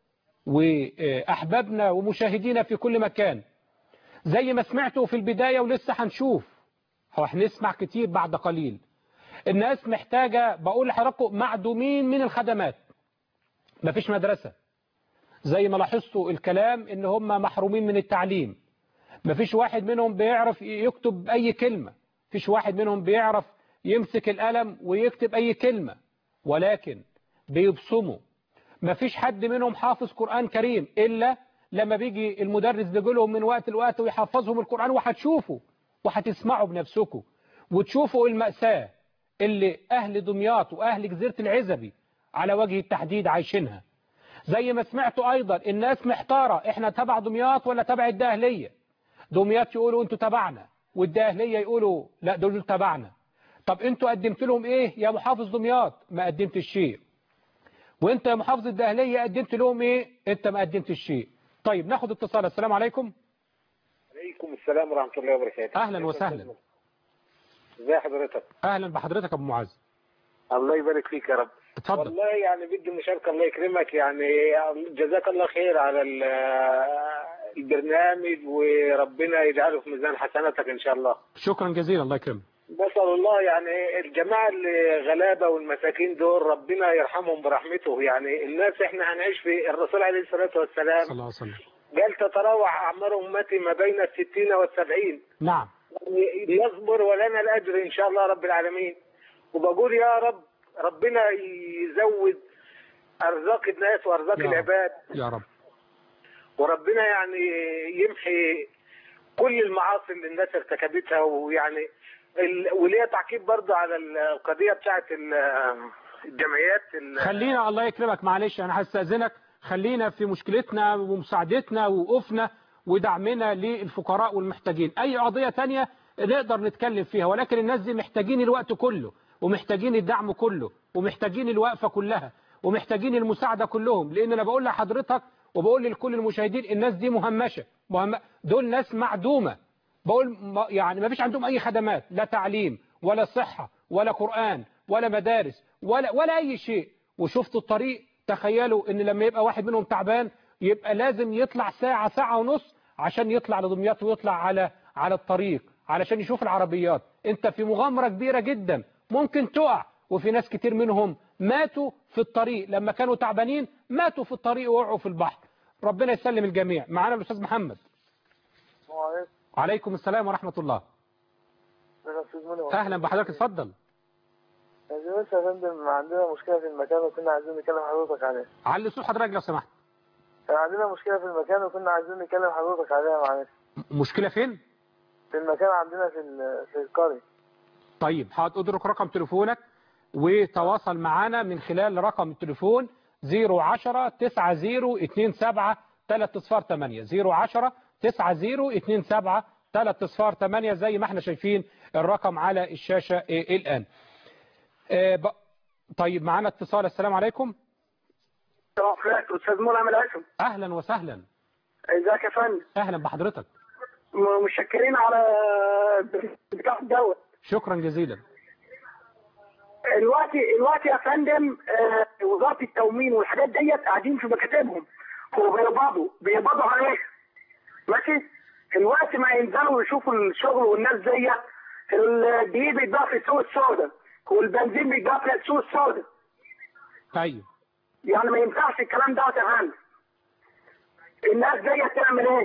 واحبابنا ومشاهدينا في كل مكان زي ما سمعتوا في البداية ولسه هنشوف هو هنسمع كتير بعد قليل الناس محتاجة بقول لحضراتكم معدومين من الخدمات مفيش مدرسة زي ما لاحظتوا الكلام ان هم محرومين من التعليم مفيش واحد منهم بيعرف يكتب اي كلمة مفيش واحد منهم بيعرف يمسك القلم ويكتب اي كلمة ولكن بيبصموا مفيش حد منهم حافظ قرآن كريم إلا لما بيجي المدرس بيجي لهم من وقت لوقت ويحفظهم القرآن وهتشوفوا وهتسمعوا بنفسكم وتشوفوا المأساة اللي أهل دمياط وأهل جزيرة العزبي على وجه التحديد عايشينها زي ما سمعتوا أيضا الناس محتارة إحنا تبع دمياط ولا تبع الداهلية دمياط يقولوا أنتوا تبعنا والداهلية يقولوا لا دول تبعنا طب أنتوا قدمت لهم إيه يا محافظ دمياط ما قدمتش شيء وانت يا محافظ الدهلية قدمت لهم ايه انت ما قدمتش شيء طيب ناخد اتصال السلام عليكم عليكم السلام ورحمة الله وبركاته اهلا وسهلا ازي حضرتك اهلا بحضرتك ابو معاذ الله يبارك فيك يا رب اتفضل والله يعني بدي مشاركة الله يكرمك يعني جزاك الله خير على ال- البرنامج وربنا يجعله في ميزان حسناتك ان شاء الله شكرا جزيلا الله يكرمك نسأل الله يعني الجماعة الغلابة والمساكين دول ربنا يرحمهم برحمته يعني الناس احنا هنعيش في الرسول عليه الصلاة والسلام صلى الله عليه وسلم قال تتراوح أعمار أمتي ما بين الستين والسبعين نعم يصبر ولنا الأجر إن شاء الله رب العالمين وبقول يا رب ربنا يزود أرزاق الناس وأرزاق يا رب. العباد يا رب وربنا يعني يمحي كل المعاصي اللي الناس ارتكبتها ويعني ال... وليا تعقيب برضه على القضية بتاعت ال- الجمعيات ال- خلينا الله يكرمك معلش انا هستأذنك خلينا في مشكلتنا ومساعدتنا ووقوفنا ودعمنا للفقراء والمحتاجين اي قضية تانية نقدر نتكلم فيها ولكن الناس دي محتاجين الوقت كله ومحتاجين الدعم كله ومحتاجين الوقفة كلها ومحتاجين المساعدة كلهم لأن أنا بقول لحضرتك وبقول لكل المشاهدين الناس دي مهمشة مهم... دول ناس معدومة بقول ما- يعني ما فيش عندهم أي خدمات لا تعليم ولا صحة ولا قرآن ولا مدارس ولا ولا أي شيء وشفتوا الطريق تخيلوا ان لما يبقى واحد منهم تعبان يبقى لازم يطلع ساعة ساعة ونص عشان يطلع لدمياط ويطلع على على الطريق علشان يشوف العربيات انت في مغامرة كبيرة جدا ممكن تقع وفي ناس كتير منهم ماتوا في الطريق لما كانوا تعبانين ماتوا في الطريق ووقعوا في البحر ربنا يسلم الجميع معانا الاستاذ محمد وعليكم عليكم السلام ورحمة الله يا أستاذ منى اهلا بحضرتك اتفضل عايزين بس يا فندم عندنا مشكلة في المكان وكنا عايزين نكلم حضرتك عليها علي صوت حضرتك لو سمحت كان عندنا مشكلة في المكان وكنا عايزين نكلم حضرتك عليها معلش مشكلة فين في المكان عندنا في ال- في القرية طيب هتدرك رقم تليفونك وتواصل معنا من خلال رقم التليفون 010 90 27 3 صفار 8 010 90 27 3 صفار 8 زي ما احنا شايفين الرقم على الشاشة إيه الآن آه، ب- طيب معانا اتصال السلام عليكم استاذ منى من العشم اهلا وسهلا ازيك يا فندم اهلا بحضرتك م- متشكرين على بتاع دوت شكرا جزيلا الوقت الوقت يا فندم آه، وزاره التومين والحاجات ديت قاعدين في مكاتبهم وبيقبضوا بيقبضوا عليها ماشي الوقت ما ينزلوا يشوفوا الشغل والناس ديت الدقيق بيتباع في السوق السوداء والبنزين بيتباع في السوق السوداء طيب يعني ما ينفعش الكلام دوت يا فندم الناس ديت تعمل ايه؟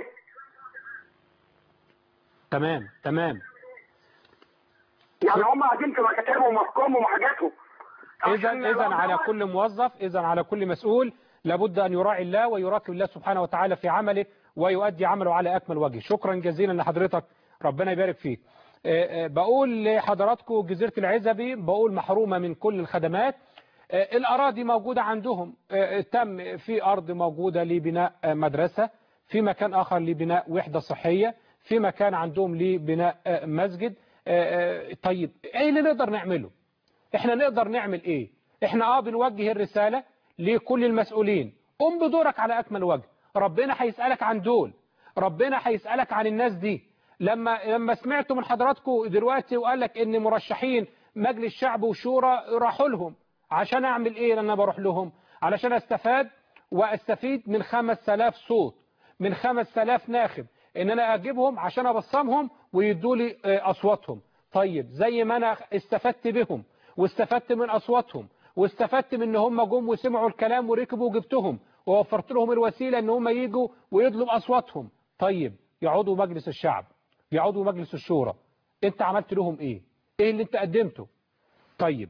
تمام تمام يعني هم قاعدين في مكاتبهم ومحكومهم وحاجاتهم إذا إذا على كل موظف إذا على كل مسؤول لابد أن يراعي الله ويراقب الله سبحانه وتعالى في عمله ويؤدي عمله على أكمل وجه شكرا جزيلا لحضرتك ربنا يبارك فيك آه، آه، بقول لحضراتكم جزيرة العزبي بقول محرومة من كل الخدمات آه، الأراضي موجودة عندهم آه، تم في أرض موجودة لبناء آه، مدرسة في مكان آخر لبناء وحدة صحية في مكان عندهم لبناء آه، مسجد آه، آه، طيب ايه اللي نقدر نعمله احنا نقدر نعمل ايه احنا اه بنوجه الرسالة لكل المسؤولين قم بدورك على اكمل وجه ربنا هيسألك عن دول ربنا هيسألك عن الناس دي لما لما سمعتوا من حضراتكم دلوقتي وقال لك ان مرشحين مجلس شعب وشورى راحوا لهم عشان اعمل ايه لما بروح لهم علشان استفاد واستفيد من 5000 صوت من 5000 ناخب ان انا اجيبهم عشان ابصمهم ويدوا لي اصواتهم طيب زي ما انا استفدت بهم واستفدت من اصواتهم واستفدت من ان هم جم وسمعوا الكلام وركبوا وجبتهم ووفرت لهم الوسيله ان هم يجوا ويطلب اصواتهم طيب يقعدوا مجلس الشعب يقعدوا مجلس الشورى انت عملت لهم ايه ايه اللي انت قدمته طيب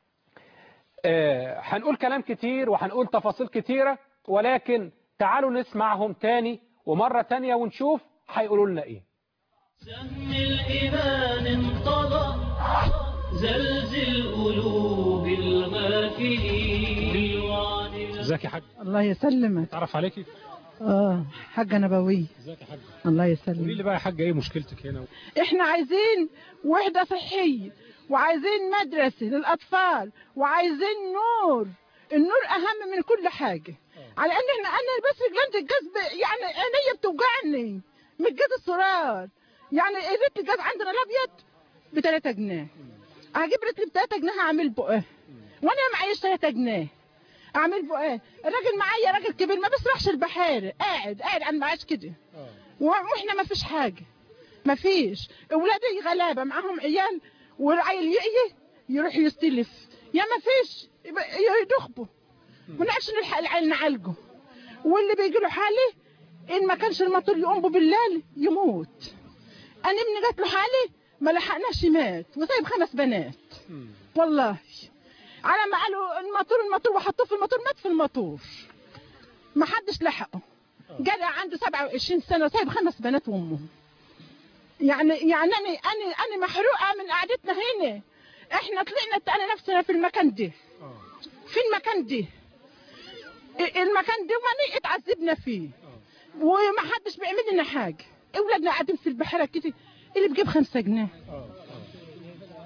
آه هنقول كلام كتير وهنقول تفاصيل كتيرة ولكن تعالوا نسمعهم تاني ومرة تانية ونشوف هيقولوا لنا ايه سهم الإيمان انطلق زلزل قلوب الغافلين بالوعد ازيك يا حاج الله يسلمك تعرف عليكي اه حاجة نبوية ازيك يا حاج الله قولي يسلمك لي بقى يا حاج ايه مشكلتك هنا احنا عايزين وحدة صحية وعايزين مدرسة للأطفال وعايزين نور النور أهم من كل حاجة على أن احنا أنا بس رجلت الجاز يعني عينيا بتوجعني من الجاز الصرار يعني ريت الجاز عندنا الأبيض ب 3 جنيه هجيب ريت ب 3 جنيه هعمل بقى وأنا معيش 3 جنيه أعمل بقى الراجل معايا راجل كبير ما بيسرحش البحارة قاعد قاعد على المعاش كده واحنا ما فيش حاجة ما فيش اولادي غلابه معاهم عيال والعيل يقي يروح يستلف يا ما فيش يبقى يدخبوا ما نعرفش نلحق العيل نعالجه واللي بيجي له حاله ان ما كانش المطر يقوم به بالليل يموت انا ابني جات له حاله ما لحقناش مات وسايب خمس بنات والله على ما قالوا الموتور الموتور وحطوه في الموتور مات في الموتور ما حدش لحقه جدع عنده 27 سنه وسايب خمس بنات وامه يعني يعني انا انا انا محروقه من قعدتنا هنا احنا طلعنا انا نفسنا في المكان ده في المكان ده المكان ده ما اتعذبنا فيه وما حدش بيعمل لنا حاجه اولادنا قاعدين في البحيره كده اللي بيجيب خمسة جنيه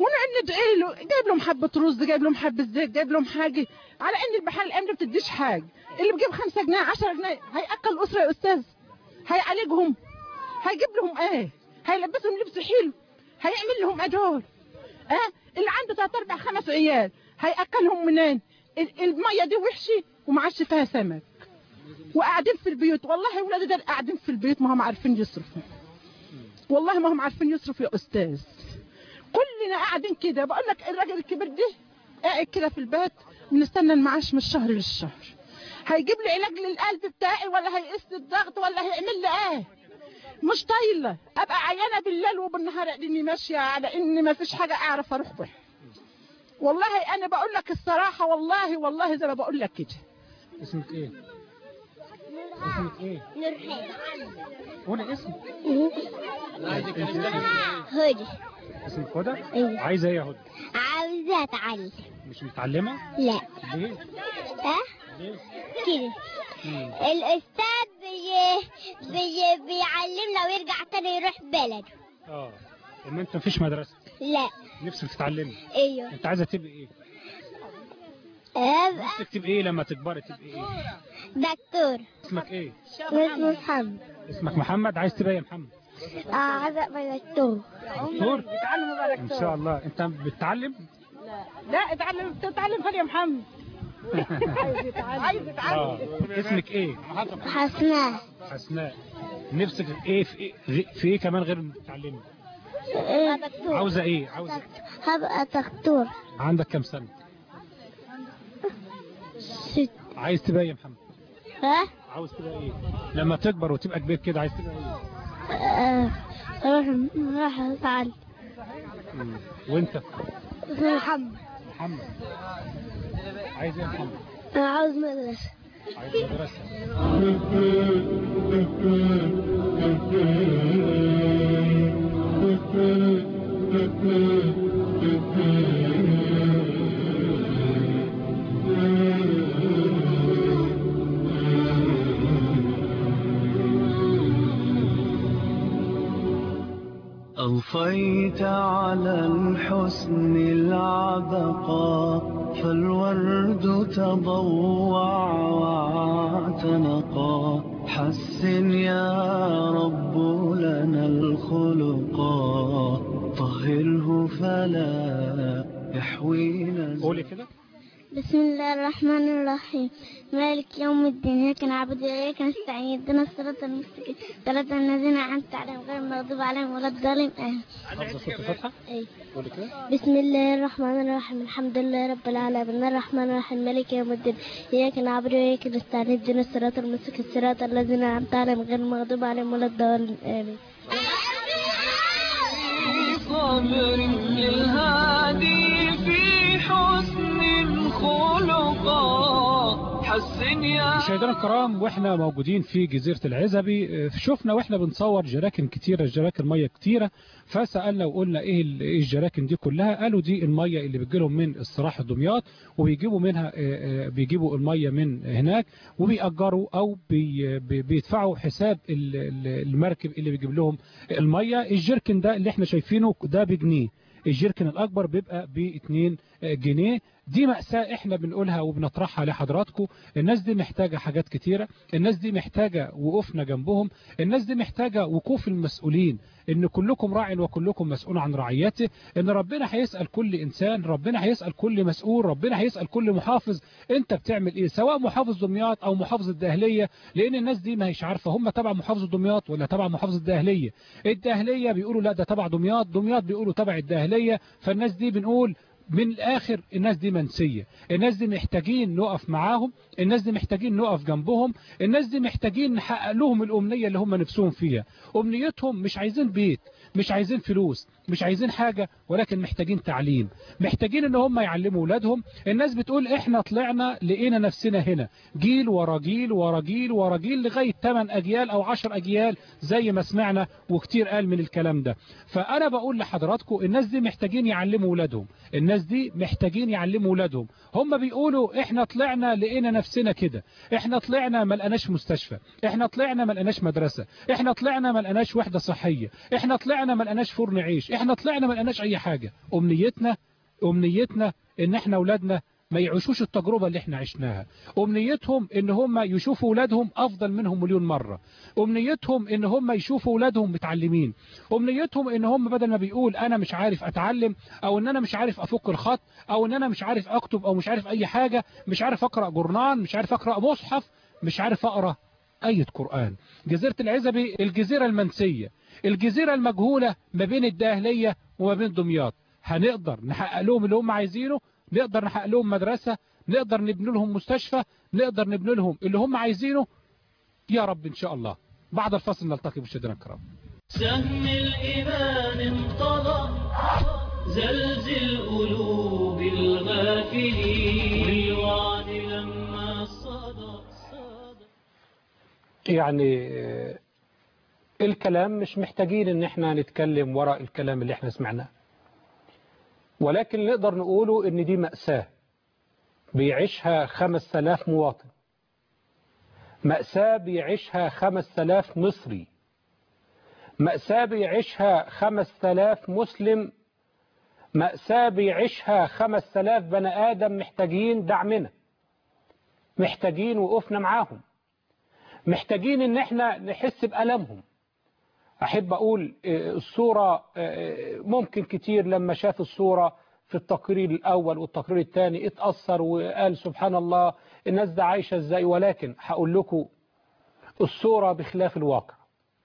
ونقعد ندعي له جايب لهم حبه رز جايب لهم حبه زيت جايب لهم حاجه على ان البحار الان ما بتديش حاجه اللي بيجيب 5 جنيه 10 جنيه هياكل الاسره يا استاذ هيعالجهم هيجيب لهم ايه هيلبسهم لبس حلو هيعمل لهم ايه دول اه اللي عنده ثلاث اربع خمس عيال هياكلهم منين ال- الميه دي وحشه وما عادش فيها سمك وقاعدين في البيوت والله ولادي دول قاعدين في البيوت ما هم عارفين يصرفوا والله ما هم عارفين يصرفوا يا استاذ كلنا قاعدين كده بقول لك الراجل الكبير ده قاعد كده في البيت بنستنى المعاش من الشهر للشهر هيجيب لي علاج للقلب بتاعي ولا هيقيس لي الضغط ولا هيعمل لي ايه مش طايله ابقى عيانه بالليل وبالنهار لاني ماشيه على ان ما فيش حاجه اعرف اروح بها والله انا بقول لك الصراحه والله والله زي ما بقول لك كده اسمك ايه اسمك ايه قولي اسمك هدي اسمك هدى أيوة. عايزه ايه يا هدى عاوزة اتعلم مش متعلمه لا ليه ها ليه كده مم. الاستاذ بي... بي... بيعلمنا ويرجع تاني يروح بلده اه ان انت مفيش مدرسه لا نفسك تتعلمي ايوه انت عايزه تبقي ايه ابقى نفسك تبقي ايه لما تكبري تبقي ايه دكتور اسمك ايه اسمه محمد اسمك محمد عايز تبقى إيه يا محمد اه عايز ابقى دكتور دكتور بتعلم بقى ان شاء الله انت بتتعلم لا اتعلم تتعلم فين يا محمد عايز يتعلم عايز اه يتعلم اسمك ايه حسناء حسناء نفسك ايه في ايه غي- في ايه كمان غير انك تتعلمي دكتور عاوزه ايه عاوزه هبقى دكتور عندك كام سنه ست عايز تبقى إيه يا محمد ها عاوز تبقى ايه لما تكبر وتبقى كبير كده عايز تبقى ايه آه، راح راح اتعلم مم. وانت اسمه محمد محمد عايز ايه يا محمد انا عاوز مدرسة عايز مدرسه أضفيت على الحسن العبقى فالورد تضوع واعتنقا حسن يا رب لنا الخلقا طهره فلا يحوينا قولي كده بسم الله الرحمن الرحيم مالك يوم الدين إياك نعبد وإياك نستعين اهدنا الصراط المستقيم صراط الذين أنعمت عليهم غير المغضوب عليهم ولا الضالين آمين حافظه سوره الفاتحه أي. قولي كده بسم الله الرحمن الرحيم الحمد لله رب العالمين الرحمن الرحيم مالك يوم الدين إياك نعبد وإياك نستعين اهدنا الصراط المستقيم صراط الذين أنعمت عليهم غير المغضوب عليهم ولا الضالين آمين صبر للهادي في حسن خلقا حسن يا مشاهدينا الكرام واحنا موجودين في جزيرة العزبي اه، شفنا واحنا بنصور جراكن كتيرة جراكن مية كتيرة فسألنا وقلنا ايه ال- ايه الجراكن دي كلها قالوا دي المية اللي بتجيلهم من الصراح دمياط وبيجيبوا منها اه، اه، بيجيبوا المية من هناك وبيأجروا او بي بي- بيدفعوا حساب ال- ال- المركب اللي بيجيب لهم المية الجركن ده اللي احنا شايفينه ده بجنيه الجيركن الأكبر بيبقى ب 2 جنيه دي مأساة احنا بنقولها وبنطرحها لحضراتكم الناس دي محتاجة حاجات كتيرة الناس دي محتاجة وقوفنا جنبهم الناس دي محتاجة وقوف المسؤولين ان كلكم راع وكلكم مسؤول عن رعيته ان ربنا هيسأل كل انسان ربنا هيسأل كل مسؤول ربنا هيسأل كل محافظ انت بتعمل ايه سواء محافظ دمياط او محافظ الدهلية لان الناس دي ما هيش عارفة هم تبع محافظ دمياط ولا تبع محافظ الدهلية الدهلية بيقولوا لا ده تبع دمياط دمياط بيقولوا تبع الدهلية فالناس دي بنقول من الآخر الناس دي منسية الناس دي محتاجين نقف معاهم الناس دي محتاجين نقف جنبهم الناس دي محتاجين نحقق لهم الأمنية اللي هم نفسهم فيها أمنيتهم مش عايزين بيت مش عايزين فلوس مش عايزين حاجة ولكن محتاجين تعليم محتاجين ان هم يعلموا اولادهم الناس بتقول احنا طلعنا لقينا نفسنا هنا جيل ورا جيل ورا جيل ورا جيل لغاية 8 اجيال او 10 اجيال زي ما سمعنا وكتير قال من الكلام ده فانا بقول لحضراتكم الناس دي محتاجين يعلموا اولادهم الناس دي محتاجين يعلموا اولادهم هم بيقولوا احنا طلعنا لقينا نفسنا كده احنا طلعنا ما لقناش مستشفى احنا طلعنا ما لقناش مدرسة احنا طلعنا ما لقناش وحدة صحية احنا طلعنا ما لقناش فرن عيش احنا طلعنا ما لقيناش اي حاجة امنيتنا امنيتنا ان احنا اولادنا ما يعيشوش التجربة اللي احنا عشناها امنيتهم ان هم يشوفوا اولادهم افضل منهم مليون مرة امنيتهم ان هم يشوفوا اولادهم متعلمين امنيتهم ان هم بدل ما بيقول انا مش عارف اتعلم او ان انا مش عارف افك الخط او ان انا مش عارف اكتب او مش عارف اي حاجة مش عارف اقرأ جورنان مش عارف اقرأ مصحف مش عارف اقرأ آية قرآن جزيرة العزبي الجزيرة المنسية الجزيرة المجهولة ما بين الداهلية وما بين دمياط هنقدر نحقق لهم اللي هم عايزينه نقدر نحقق لهم مدرسة نقدر نبني لهم مستشفى نقدر نبني لهم اللي هم عايزينه يا رب إن شاء الله بعد الفصل نلتقي مشاهدينا الكرام سهم الإيمان انطلق زلزل قلوب الغافلين والوعد لما صدى يعني آه، الكلام مش محتاجين ان احنا نتكلم وراء الكلام اللي احنا سمعناه ولكن نقدر نقوله ان دي مأساة بيعيشها خمس تلاف مواطن مأساة بيعيشها خمس تلاف مصري مأساة بيعيشها خمس تلاف مسلم مأساة بيعيشها خمس تلاف بني آدم محتاجين دعمنا محتاجين وقفنا معاهم محتاجين ان احنا نحس بألمهم احب اقول آه، الصورة آه، ممكن كتير لما شاف الصورة في التقرير الاول والتقرير الثاني اتأثر وقال سبحان الله الناس ده عايشة ازاي ولكن هقول لكم الصورة بخلاف الواقع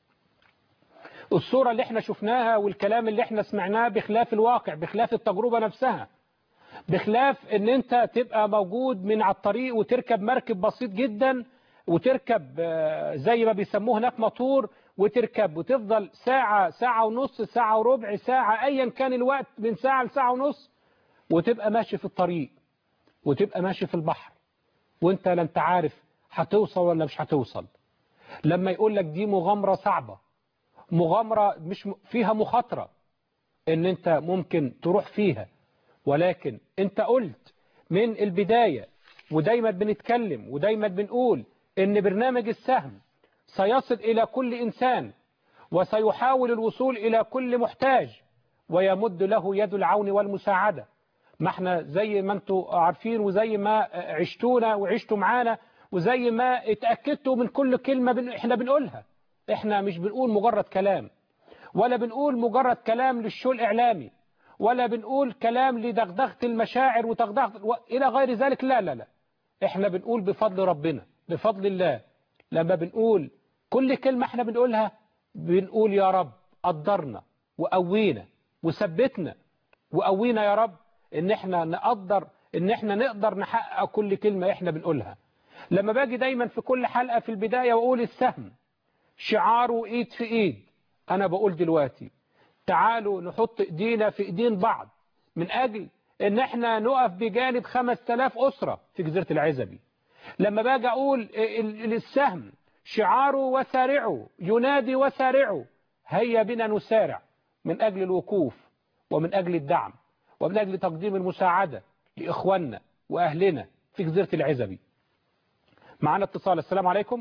الصورة اللي احنا شفناها والكلام اللي احنا سمعناه بخلاف الواقع بخلاف التجربة نفسها بخلاف ان انت تبقى موجود من على الطريق وتركب مركب بسيط جدا وتركب آه، زي ما بيسموه هناك موتور وتركب وتفضل ساعة ساعة ونص ساعة وربع ساعة ايا كان الوقت من ساعة لساعة ونص وتبقى ماشي في الطريق وتبقى ماشي في البحر وانت لا انت عارف هتوصل ولا مش هتوصل لما يقول لك دي مغامرة صعبة مغامرة مش م- فيها مخاطرة ان انت ممكن تروح فيها ولكن انت قلت من البداية ودايما بنتكلم ودايما بنقول ان برنامج السهم سيصل الى كل انسان وسيحاول الوصول الى كل محتاج ويمد له يد العون والمساعدة ما احنا زي ما انتوا عارفين وزي ما عشتونا وعشتوا معانا وزي ما اتأكدتوا من كل كلمة بن... احنا بنقولها احنا مش بنقول مجرد كلام ولا بنقول مجرد كلام للشو الإعلامي ولا بنقول كلام لدغدغة المشاعر وتغدغة و... إلى غير ذلك لا لا لا احنا بنقول بفضل ربنا بفضل الله لما بنقول كل كلمة احنا بنقولها بنقول يا رب قدرنا وقوينا وثبتنا وقوينا يا رب ان احنا نقدر ان احنا نقدر نحقق كل كلمة احنا بنقولها لما باجي دايما في كل حلقة في البداية واقول السهم شعاره ايد في ايد انا بقول دلوقتي تعالوا نحط ايدينا في ايدين بعض من اجل ان احنا نقف بجانب 5000 اسرة في جزيرة العزبي لما باجي اقول ال- ال- السهم شعاره وسارعه ينادي وسارعه هيا بنا نسارع من اجل الوقوف ومن اجل الدعم ومن اجل تقديم المساعدة لاخواننا واهلنا في جزيرة العزبي معنا اتصال السلام عليكم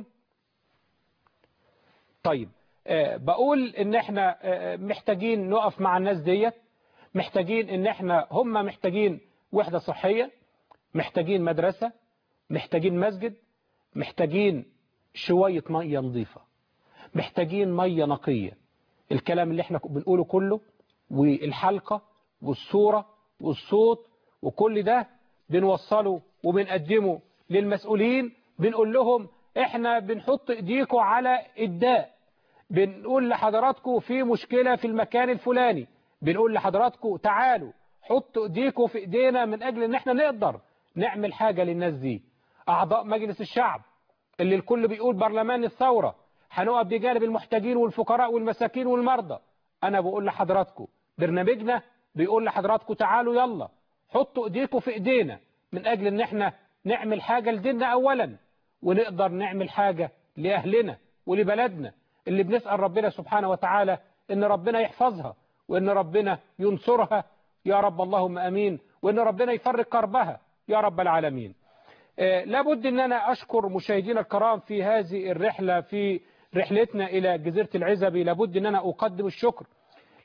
طيب آه، بقول ان احنا آه، محتاجين نقف مع الناس ديت محتاجين ان احنا هم محتاجين وحدة صحية محتاجين مدرسة محتاجين مسجد محتاجين شوية مية نظيفة محتاجين مية نقية الكلام اللي احنا بنقوله كله والحلقة والصورة والصوت وكل ده بنوصله وبنقدمه للمسؤولين بنقول لهم احنا بنحط ايديكم على الداء بنقول لحضراتكم في مشكلة في المكان الفلاني بنقول لحضراتكم تعالوا حطوا ايديكم في ايدينا من اجل ان احنا نقدر نعمل حاجة للناس دي اعضاء مجلس الشعب اللي الكل بيقول برلمان الثورة هنقف بجانب المحتاجين والفقراء والمساكين والمرضى انا بقول لحضراتكم برنامجنا بيقول لحضراتكم تعالوا يلا حطوا ايديكم في ايدينا من اجل ان احنا نعمل حاجة لديننا اولا ونقدر نعمل حاجة لاهلنا ولبلدنا اللي بنسأل ربنا سبحانه وتعالى ان ربنا يحفظها وان ربنا ينصرها يا رب اللهم امين وان ربنا يفرق كربها يا رب العالمين آه، لابد ان انا اشكر مشاهدينا الكرام في هذه الرحلة في رحلتنا الى جزيرة العزبي لابد ان انا اقدم الشكر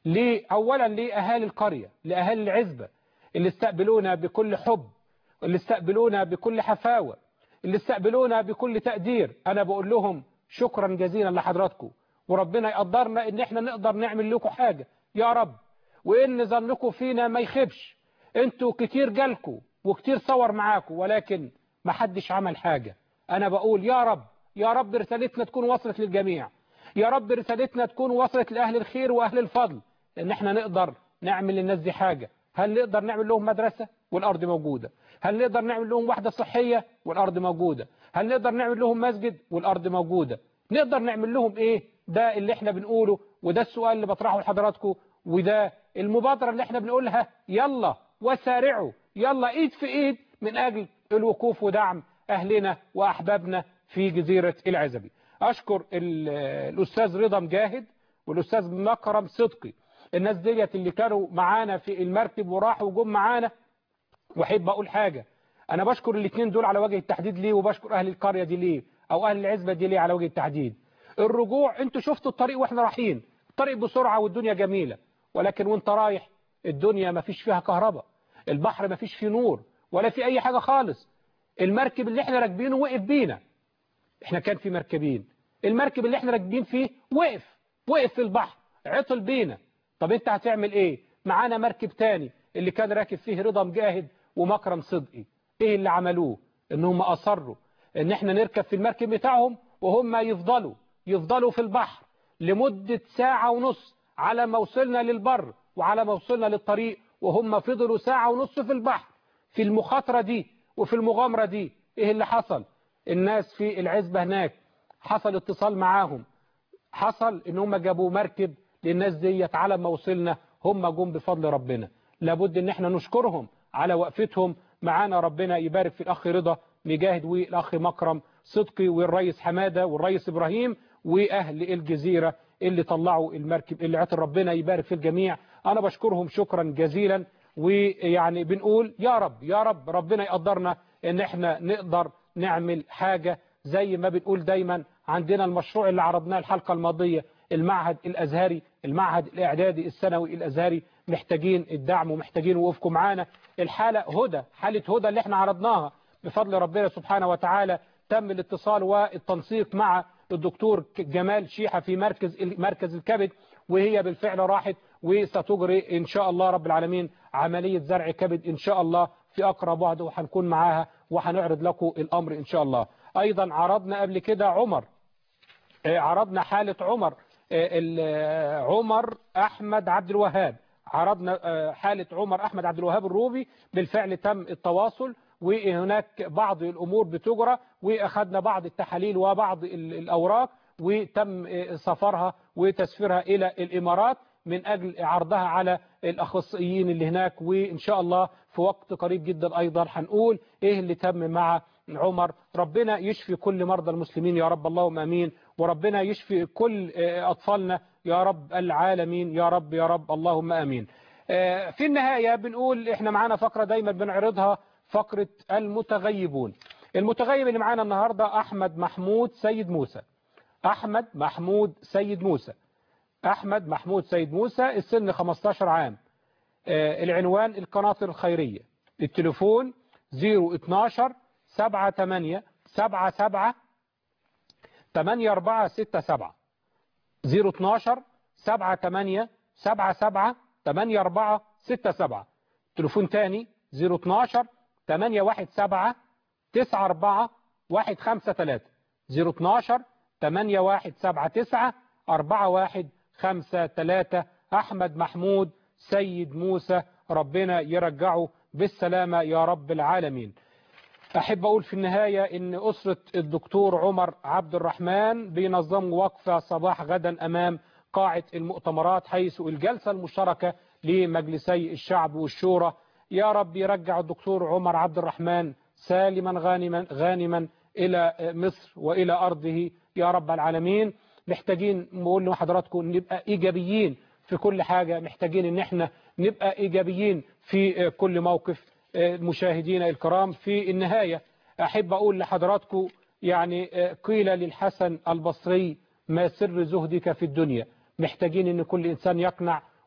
ليه أولا لأهالي القرية لأهالي العزبة اللي استقبلونا بكل حب اللي استقبلونا بكل حفاوة اللي استقبلونا بكل تقدير أنا بقول لهم شكرا جزيلا لحضراتكم وربنا يقدرنا ان احنا نقدر نعمل لكم حاجة يا رب وان ظنكم فينا ما يخبش انتوا كتير جالكوا وكتير صور معاكم ولكن ما حدش عمل حاجة انا بقول يا رب يا رب رسالتنا تكون وصلت للجميع يا رب رسالتنا تكون وصلت لأهل الخير وأهل الفضل ان احنا نقدر نعمل للناس دي حاجة هل نقدر نعمل لهم مدرسة والأرض موجودة هل نقدر نعمل لهم وحدة صحية والأرض موجودة هل نقدر نعمل لهم مسجد والأرض موجودة نقدر نعمل لهم ايه ده اللي احنا بنقوله وده السؤال اللي بطرحه لحضراتكم وده المبادرة اللي احنا بنقولها يلا وسارعوا يلا ايد في ايد من اجل الوقوف ودعم اهلنا واحبابنا في جزيرة العزبي اشكر الاستاذ رضا مجاهد والاستاذ مكرم صدقي الناس ديت اللي كانوا معانا في المركب وراحوا وجم معانا واحب اقول حاجة انا بشكر الاثنين دول على وجه التحديد ليه وبشكر اهل القرية دي ليه او اهل العزبة دي ليه على وجه التحديد الرجوع انتوا شفتوا الطريق واحنا رايحين الطريق بسرعة والدنيا جميلة ولكن وانت رايح الدنيا ما فيش فيها كهرباء البحر ما فيش فيه نور ولا في اي حاجة خالص المركب اللي احنا راكبينه وقف بينا احنا كان في مركبين المركب اللي احنا راكبين فيه وقف وقف في البحر عطل بينا طب انت هتعمل ايه معانا مركب تاني اللي كان راكب فيه رضا مجاهد ومكرم صدقي ايه اللي عملوه ان هم اصروا ان احنا نركب في المركب بتاعهم وهم يفضلوا يفضلوا في البحر لمدة ساعة ونص على ما وصلنا للبر وعلى ما وصلنا للطريق وهم فضلوا ساعة ونص في البحر في المخاطرة دي وفي المغامرة دي ايه اللي حصل الناس في العزبة هناك حصل اتصال معاهم حصل ان هم جابوا مركب للناس ديت على ما وصلنا هم جم بفضل ربنا لابد ان احنا نشكرهم على وقفتهم معانا ربنا يبارك في الاخ رضا مجاهد والاخ مكرم صدقي والرئيس حمادة والرئيس ابراهيم واهل الجزيرة اللي طلعوا المركب اللي عطل ربنا يبارك في الجميع انا بشكرهم شكرا جزيلا ويعني بنقول يا رب يا رب ربنا يقدرنا ان احنا نقدر نعمل حاجة زي ما بنقول دايما عندنا المشروع اللي عرضناه الحلقة الماضية المعهد الازهري المعهد الاعدادي الثانوي الازهري محتاجين الدعم ومحتاجين وقوفكم معانا الحالة هدى حالة هدى اللي احنا عرضناها بفضل ربنا سبحانه وتعالى تم الاتصال والتنسيق مع الدكتور جمال شيحة في مركز مركز الكبد وهي بالفعل راحت وستجري إن شاء الله رب العالمين عملية زرع كبد إن شاء الله في أقرب وقت وهنكون معاها وهنعرض لكم الأمر إن شاء الله أيضا عرضنا قبل كده عمر عرضنا حالة عمر عمر أحمد عبد الوهاب عرضنا حالة عمر أحمد عبد الوهاب الروبي بالفعل تم التواصل وهناك بعض الأمور بتجرى وأخذنا بعض التحاليل وبعض الأوراق وتم سفرها وتسفيرها إلى الإمارات من أجل عرضها على الأخصائيين اللي هناك وإن شاء الله في وقت قريب جدا أيضا هنقول إيه اللي تم مع عمر ربنا يشفي كل مرضى المسلمين يا رب اللهم أمين وربنا يشفي كل أطفالنا يا رب العالمين يا رب يا رب اللهم أمين في النهاية بنقول إحنا معانا فقرة دايما بنعرضها فقرة المتغيبون المتغيب اللي معانا النهاردة أحمد محمود سيد موسى أحمد محمود سيد موسى أحمد محمود سيد موسى السن 15 عام العنوان القناطر الخيرية التليفون 012 78 77 8467 012 78 77 8467 تليفون تاني 012 817 94 153 012 8179 4153 أحمد محمود سيد موسى ربنا يرجعه بالسلامة يا رب العالمين أحب أقول في النهاية أن أسرة الدكتور عمر عبد الرحمن بينظموا وقفة صباح غدا أمام قاعة المؤتمرات حيث الجلسة المشتركة لمجلسي الشعب والشورى يا رب يرجع الدكتور عمر عبد الرحمن سالما غانما غانما إلى مصر وإلى أرضه يا رب العالمين محتاجين نقول لحضراتكم نبقى إيجابيين في كل حاجة محتاجين ان احنا نبقى إيجابيين في كل موقف مشاهدينا الكرام في النهاية أحب أقول لحضراتكم يعني قيل للحسن البصري ما سر زهدك في الدنيا محتاجين ان كل إنسان يقنع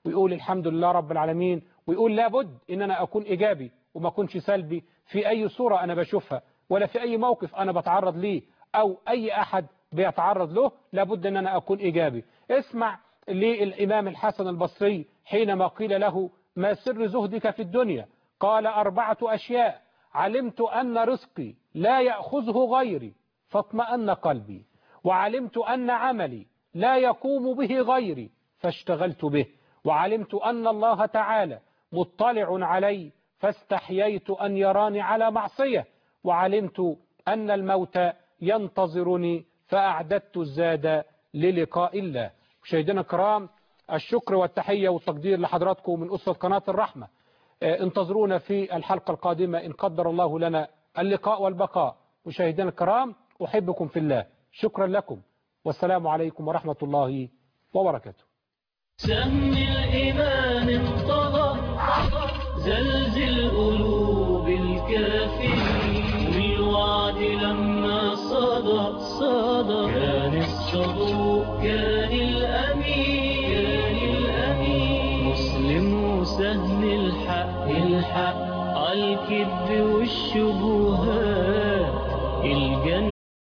ويقول الحمد لله رب العالمين ويقول لابد ان انا اكون ايجابي وما اكونش سلبي في اي صورة انا بشوفها ولا في اي موقف انا بتعرض ليه او اي احد بيتعرض له لابد ان انا اكون ايجابي اسمع للامام الحسن البصري حينما قيل له ما سر زهدك في الدنيا قال اربعة اشياء علمت ان رزقي لا يأخذه غيري فاطمأن قلبي وعلمت ان عملي لا يقوم به غيري فاشتغلت به وعلمت أن الله تعالى مطلع علي فاستحييت أن يراني على معصية وعلمت أن الموت ينتظرني فأعددت الزاد للقاء الله مشاهدينا الكرام الشكر والتحية والتقدير لحضراتكم من أسرة قناة الرحمة انتظرونا في الحلقة القادمة إن قدر الله لنا اللقاء والبقاء مشاهدينا الكرام أحبكم في الله شكرا لكم والسلام عليكم ورحمة الله وبركاته سهم الإيمان انطلق زلزل قلوب الكافرين والوعد لما صدى صدى كان الصدوق كان الأمين كان الأمين مسلم وسهم الحق الحق عالكذب والشبهات الجنة